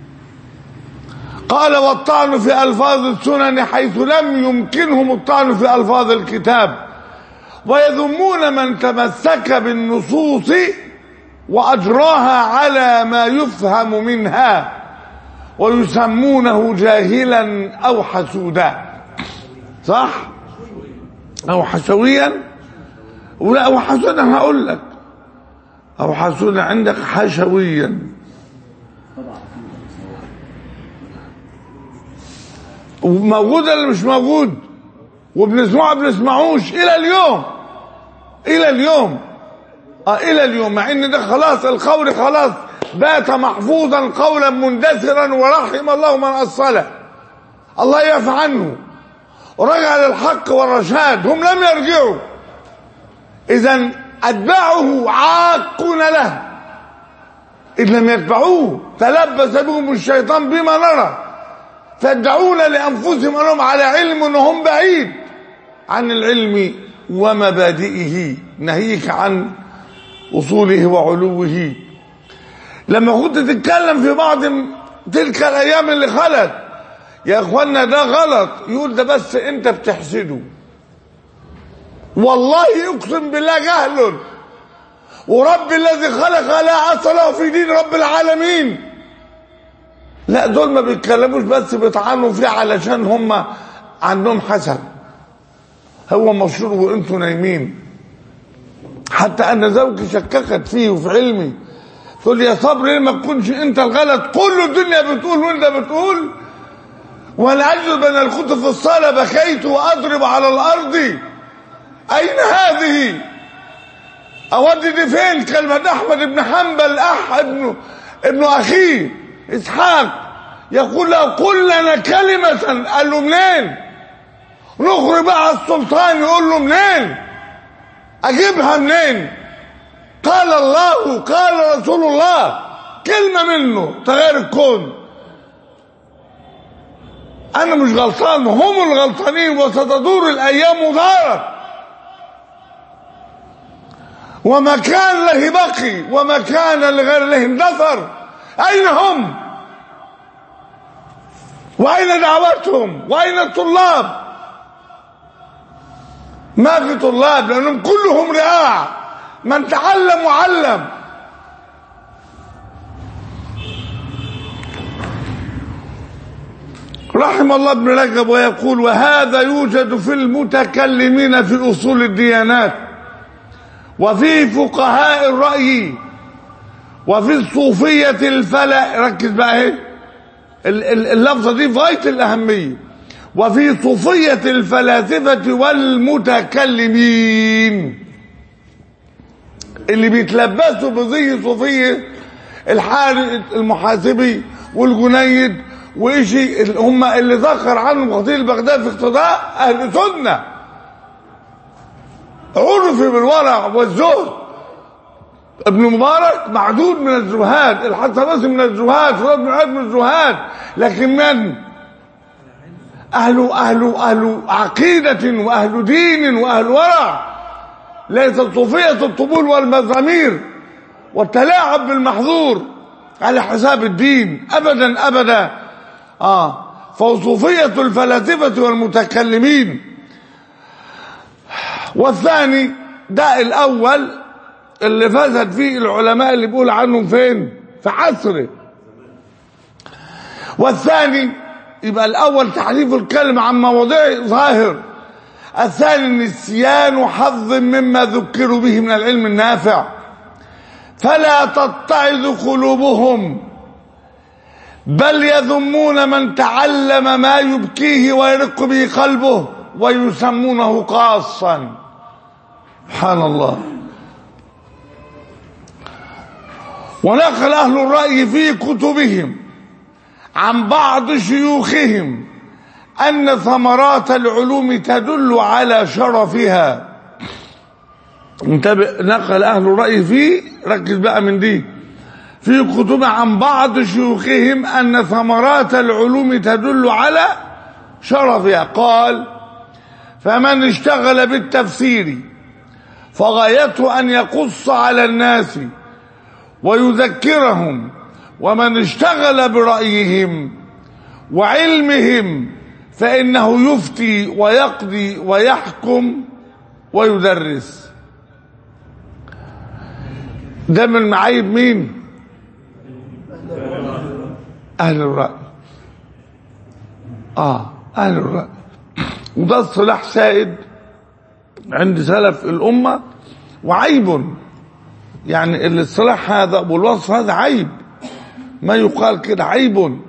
قال والطعن في الفاظ السنن حيث لم يمكنهم الطعن في الفاظ الكتاب ويذمون من تمسك بالنصوص واجراها على ما يفهم منها ويسمونه جاهلا او حسودا صح او حسويا ولا او حسودا هقول لك او حسودا عندك حشويا وموجود ولا مش موجود وبنسمعه بنسمعوش الى اليوم الى اليوم اه الى اليوم مع ان ده خلاص القول خلاص بات محفوظا قولا مندثرا ورحم الله من اصله الله يعفى عنه ورجع للحق والرشاد هم لم يرجعوا اذا اتباعه عاقون له ان لم يتبعوه تلبس بهم الشيطان بما نرى فيدعون لانفسهم انهم على علم وهم بعيد عن العلم ومبادئه ناهيك عن اصوله وعلوه لما كنت تتكلم في بعض تلك الايام اللي خلت يا اخوانا ده غلط يقول ده بس انت بتحسده والله يقسم بالله جهل ورب الذي خلق لا اصل له في دين رب العالمين لا دول ما بيتكلموش بس بيطعنوا فيه علشان هم عندهم حسد هو مشهور وانتوا نايمين حتى ان زوجي شككت فيه وفي علمي تقول يا صبر ليه ما تكونش انت الغلط كل الدنيا بتقول وانت بتقول وانا اجد بين الكتب في الصلاه بكيت واضرب على الارض اين هذه اودي دي فين كلمه احمد بن حنبل اح ابن ابن اخيه اسحاق يقول له قل لنا كلمة قال له منين نخرج بقى السلطان يقول له منين اجيبها منين قال الله قال رسول الله كلمة منه تغير الكون انا مش غلطان هم الغلطانين وستدور الايام ودارت وما كان له بقي وما كان لغير له اندثر اين هم واين دعوتهم واين الطلاب ما في طلاب لانهم كلهم رعاع من تعلم وعلم رحم الله ابن رجب ويقول وهذا يوجد في المتكلمين في اصول الديانات وفي فقهاء الرأي وفي الصوفية الفلا ركز بقى اهي ال- ال- اللفظة دي في غاية الأهمية وفي صوفية الفلاسفة والمتكلمين اللي بيتلبسوا بزي صوفية الحارث المحاسبي والجنيد وإشي اللي هم اللي ذكر عنهم خطيب البغداد في اقتضاء أهل سنة عرف بالورع والزهد ابن مبارك معدود من الزهاد الحسن باسم من الزهاد فراد بن عاد من الزهاد لكن من أهل أهل أهل عقيدة وأهل دين وأهل ورع ليست صوفية الطبول والمزامير والتلاعب بالمحظور على حساب الدين أبدا أبدا آه فصوفية الفلاسفة والمتكلمين والثاني ده الأول اللي فسد فيه العلماء اللي بيقول عنهم فين في عصره والثاني يبقى الأول تحريف الكلمة عن مواضيع ظاهر الثاني نسيان حظ مما ذكروا به من العلم النافع فلا تتعظ قلوبهم بل يذمون من تعلم ما يبكيه ويرق به قلبه ويسمونه قاصا سبحان الله ونقل أهل الرأي في كتبهم عن بعض شيوخهم أن ثمرات العلوم تدل على شرفها انتبه نقل أهل الرأي فيه ركز بقى من دي في كتب عن بعض شيوخهم أن ثمرات العلوم تدل على شرفها قال فمن اشتغل بالتفسير فغايته أن يقص على الناس ويذكرهم ومن اشتغل برأيهم وعلمهم فإنه يفتي ويقضي ويحكم ويدرس ده من معايب مين أهل الرأي آه أهل الرأي وده الصلاح سائد عند سلف الأمة وعيب يعني الاصطلاح هذا والوصف هذا عيب ما يقال كده عيب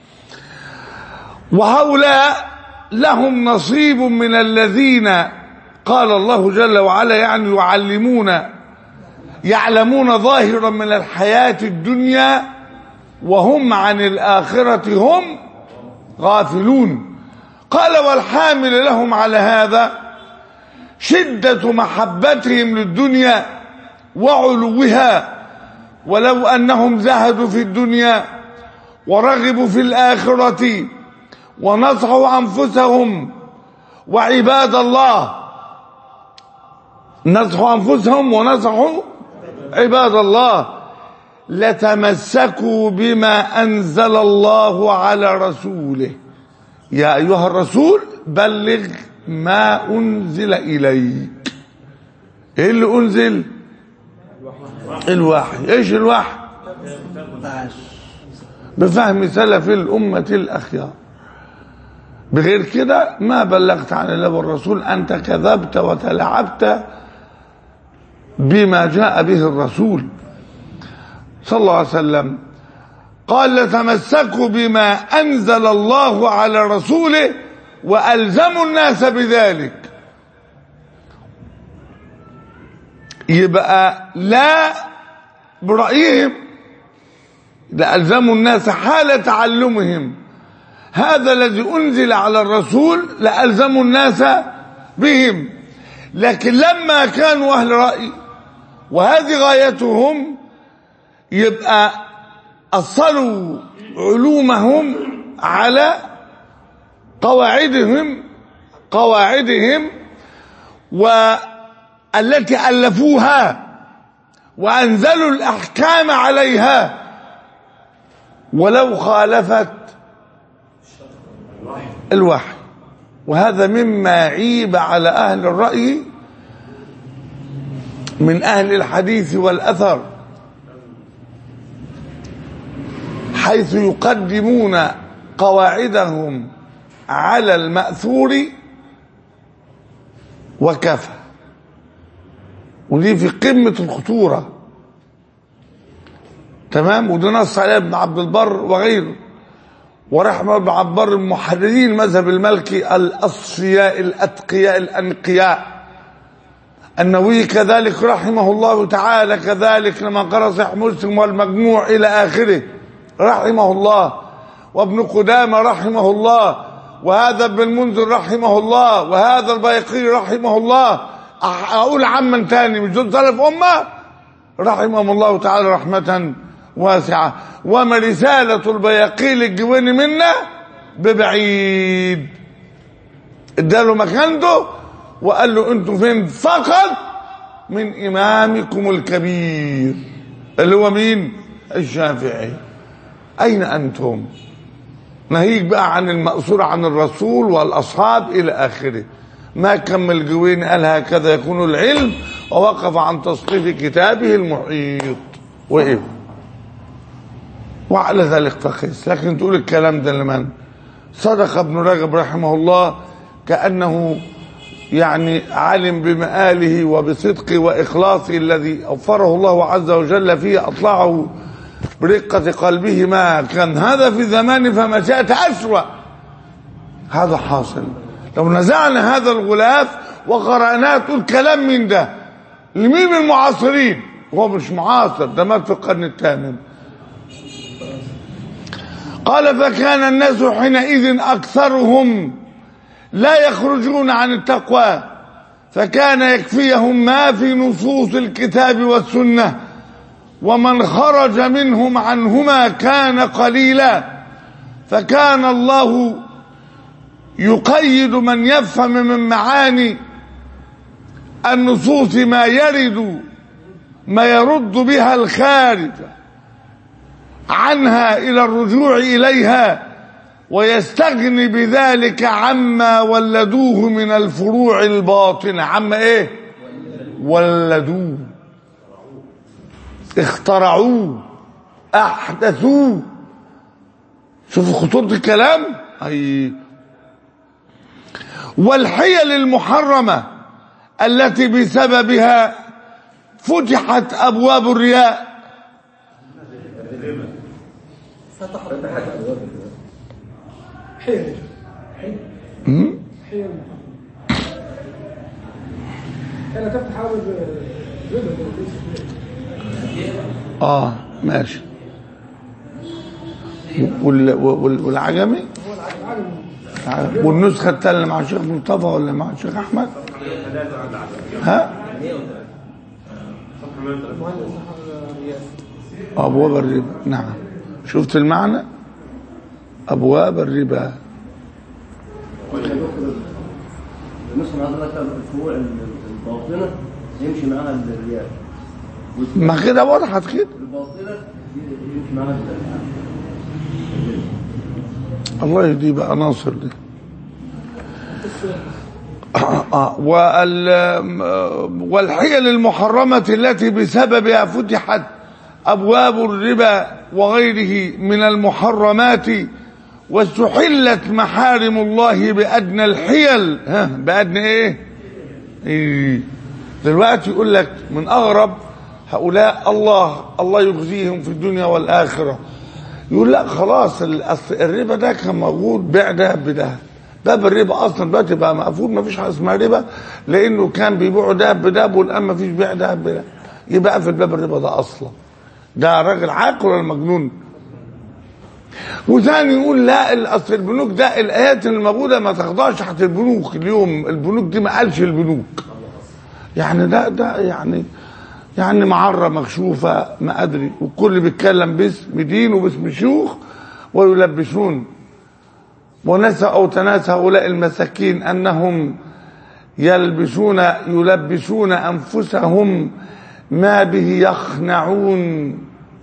وهؤلاء لهم نصيب من الذين قال الله جل وعلا يعني يعلمون يعلمون ظاهرا من الحياة الدنيا وهم عن الآخرة هم غافلون قال والحامل لهم على هذا شدة محبتهم للدنيا وعلوها ولو أنهم زهدوا في الدنيا ورغبوا في الآخرة ونصحوا أنفسهم وعباد الله نصحوا أنفسهم ونصحوا عباد الله لتمسكوا بما أنزل الله على رسوله يا أيها الرسول بلغ ما أنزل إليك إيه اللي أنزل الوحي إيش الوحي بفهم سلف الأمة الأخيار بغير كده ما بلغت عن الله والرسول أنت كذبت وتلعبت بما جاء به الرسول صلى الله عليه وسلم قال لتمسكوا بما أنزل الله على رسوله وألزموا الناس بذلك يبقى لا برأيهم لألزموا الناس حال تعلمهم هذا الذي أنزل على الرسول لألزموا الناس بهم لكن لما كانوا أهل رأي وهذه غايتهم يبقى أصلوا علومهم على قواعدهم قواعدهم والتي ألفوها وأنزلوا الأحكام عليها ولو خالفت الوحي وهذا مما عيب على أهل الرأي من أهل الحديث والأثر حيث يقدمون قواعدهم على المأثور وكفى ودي في قمة الخطورة تمام وده نص عليه ابن عبد البر وغيره ورحمه ابن عبد البر المحررين المذهب المالكي الأصفياء الأتقياء الأنقياء النووي كذلك رحمه الله تعالى كذلك لما قرأ صحيح مسلم والمجموع إلى آخره رحمه الله وابن قدامة رحمه الله وهذا ابن المنذر رحمه الله وهذا البيقي رحمه الله أح- أقول عمن تاني مش دول سلف أمة رحمهم الله تعالى رحمة واسعة وما رسالة البيقي للجواني منا ببعيد اداله مكانته وقال له انتوا فين فقط من امامكم الكبير اللي هو مين الشافعي اين انتم ناهيك بقى عن المأثور عن الرسول والأصحاب إلى آخره ما كمل جوين قال هكذا يكون العلم ووقف عن تصنيف كتابه المحيط وإيه وعلى ذلك فقس لكن تقول الكلام ده لمن صدق ابن رجب رحمه الله كأنه يعني علم بمآله وبصدقه وإخلاصه الذي أوفره الله عز وجل فيه أطلعه برقة قلبه ما كان هذا في زمان فما شاءت أسوأ هذا حاصل لو نزعنا هذا الغلاف وقرأناه تقول كلام من ده لمين من المعاصرين هو مش معاصر ده مات في القرن الثامن قال فكان الناس حينئذ أكثرهم لا يخرجون عن التقوى فكان يكفيهم ما في نصوص الكتاب والسنه ومن خرج منهم عنهما كان قليلا فكان الله يقيد من يفهم من معاني النصوص ما يرد ما يرد بها الخارج عنها الى الرجوع اليها ويستغني بذلك عما ولدوه من الفروع الباطنه عما ايه ولدوه اخترعوه احدثوه شوفوا خطورة الكلام اي والحيل المحرمة التي بسببها فتحت ابواب الرياء حيل حيل م? حيل انا تفتح عامل ربا اه ماشي وال... وال... والعجمي والنسخة التانية مع الشيخ مصطفى ولا مع الشيخ أحمد؟ ها؟ أبواب الربا نعم شفت المعنى؟ أبواب الربا مثل حضرتك الفروع الباطنه يمشي معاها الرياء ما كده وضحت كده الباطنه يمشي معاها الرياء الله يهدي بقى ناصر دي آه وال والحيل المحرمة التي بسببها فتحت أبواب الربا وغيره من المحرمات واستحلت محارم الله بأدنى الحيل ها بأدنى إيه؟ إيه دلوقتي يقول لك من أغرب هؤلاء الله الله يخزيهم في الدنيا والآخرة يقول لا خلاص ال- أصل الربا ده كان موجود بيع دهب بدهب باب الربا اصلا دلوقتي بقى مقفول ما فيش حاجه اسمها ربا لانه كان بيبيعوا دهب بدهب والان ما فيش بيع دهب بدهب يبقى في باب الربا ده اصلا ده راجل عاقل ولا مجنون وثاني يقول لا ال- اصل البنوك ده الايات اللي موجوده ما تخضعش تحت البنوك اليوم البنوك دي ما قالش البنوك يعني ده ده يعني يعني معره مكشوفه ما ادري والكل بيتكلم باسم دين وباسم شيوخ ويلبسون ونسى او تناسى هؤلاء المساكين انهم يلبسون يلبسون انفسهم ما به يخنعون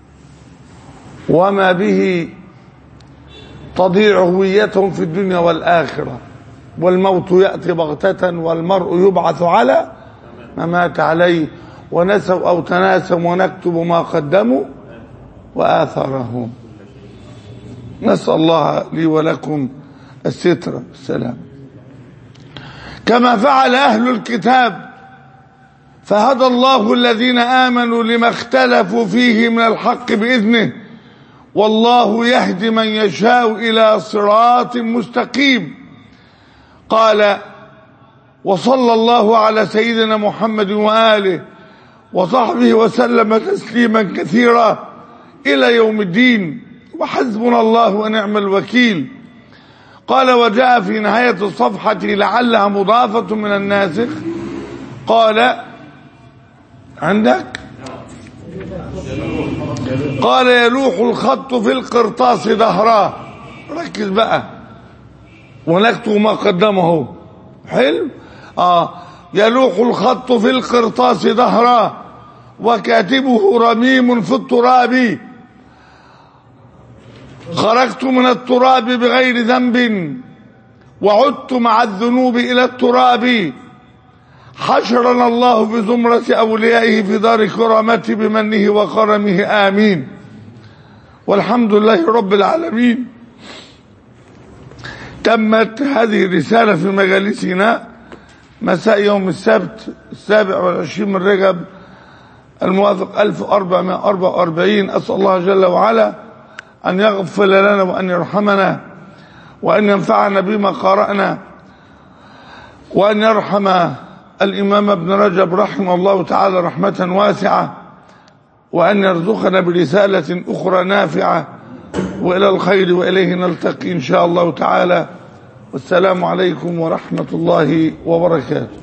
وما به تضيع هويتهم في الدنيا والآخرة والموت يأتي بغتة والمرء يبعث على ما مات عليه ونسوا أو تناسوا ونكتب ما قدموا وآثارهم نسأل الله لي ولكم الستر السلام كما فعل أهل الكتاب فهدى الله الذين آمنوا لما اختلفوا فيه من الحق بإذنه والله يهدي من يشاء إلى صراط مستقيم قال وصلى الله على سيدنا محمد وآله وصحبه وسلم تسليما كثيرا إلى يوم الدين وحسبنا الله ونعم الوكيل قال وجاء في نهاية الصفحة لعلها مضافة من الناسخ قال عندك قال يلوح الخط في القرطاس ظهراه ركز بقى ونكتب ما قدمه حلو اه يلوح الخط في القرطاس ظهراه وكاتبه رميم في التراب خرجت من التراب بغير ذنب وعدت مع الذنوب إلى التراب حشرنا الله بزمرة أوليائه في دار كرامته بمنه وكرمه آمين والحمد لله رب العالمين تمت هذه الرسالة في مجالسنا مساء يوم السبت السابع والعشرين من رجب الموافق 1444 أسأل الله جل وعلا أن يغفر لنا وأن يرحمنا وأن ينفعنا بما قرأنا وأن يرحم الإمام ابن رجب رحمه الله تعالى رحمة واسعة وأن يرزقنا برسالة أخرى نافعة وإلى الخير وإليه نلتقي إن شاء الله تعالى والسلام عليكم ورحمة الله وبركاته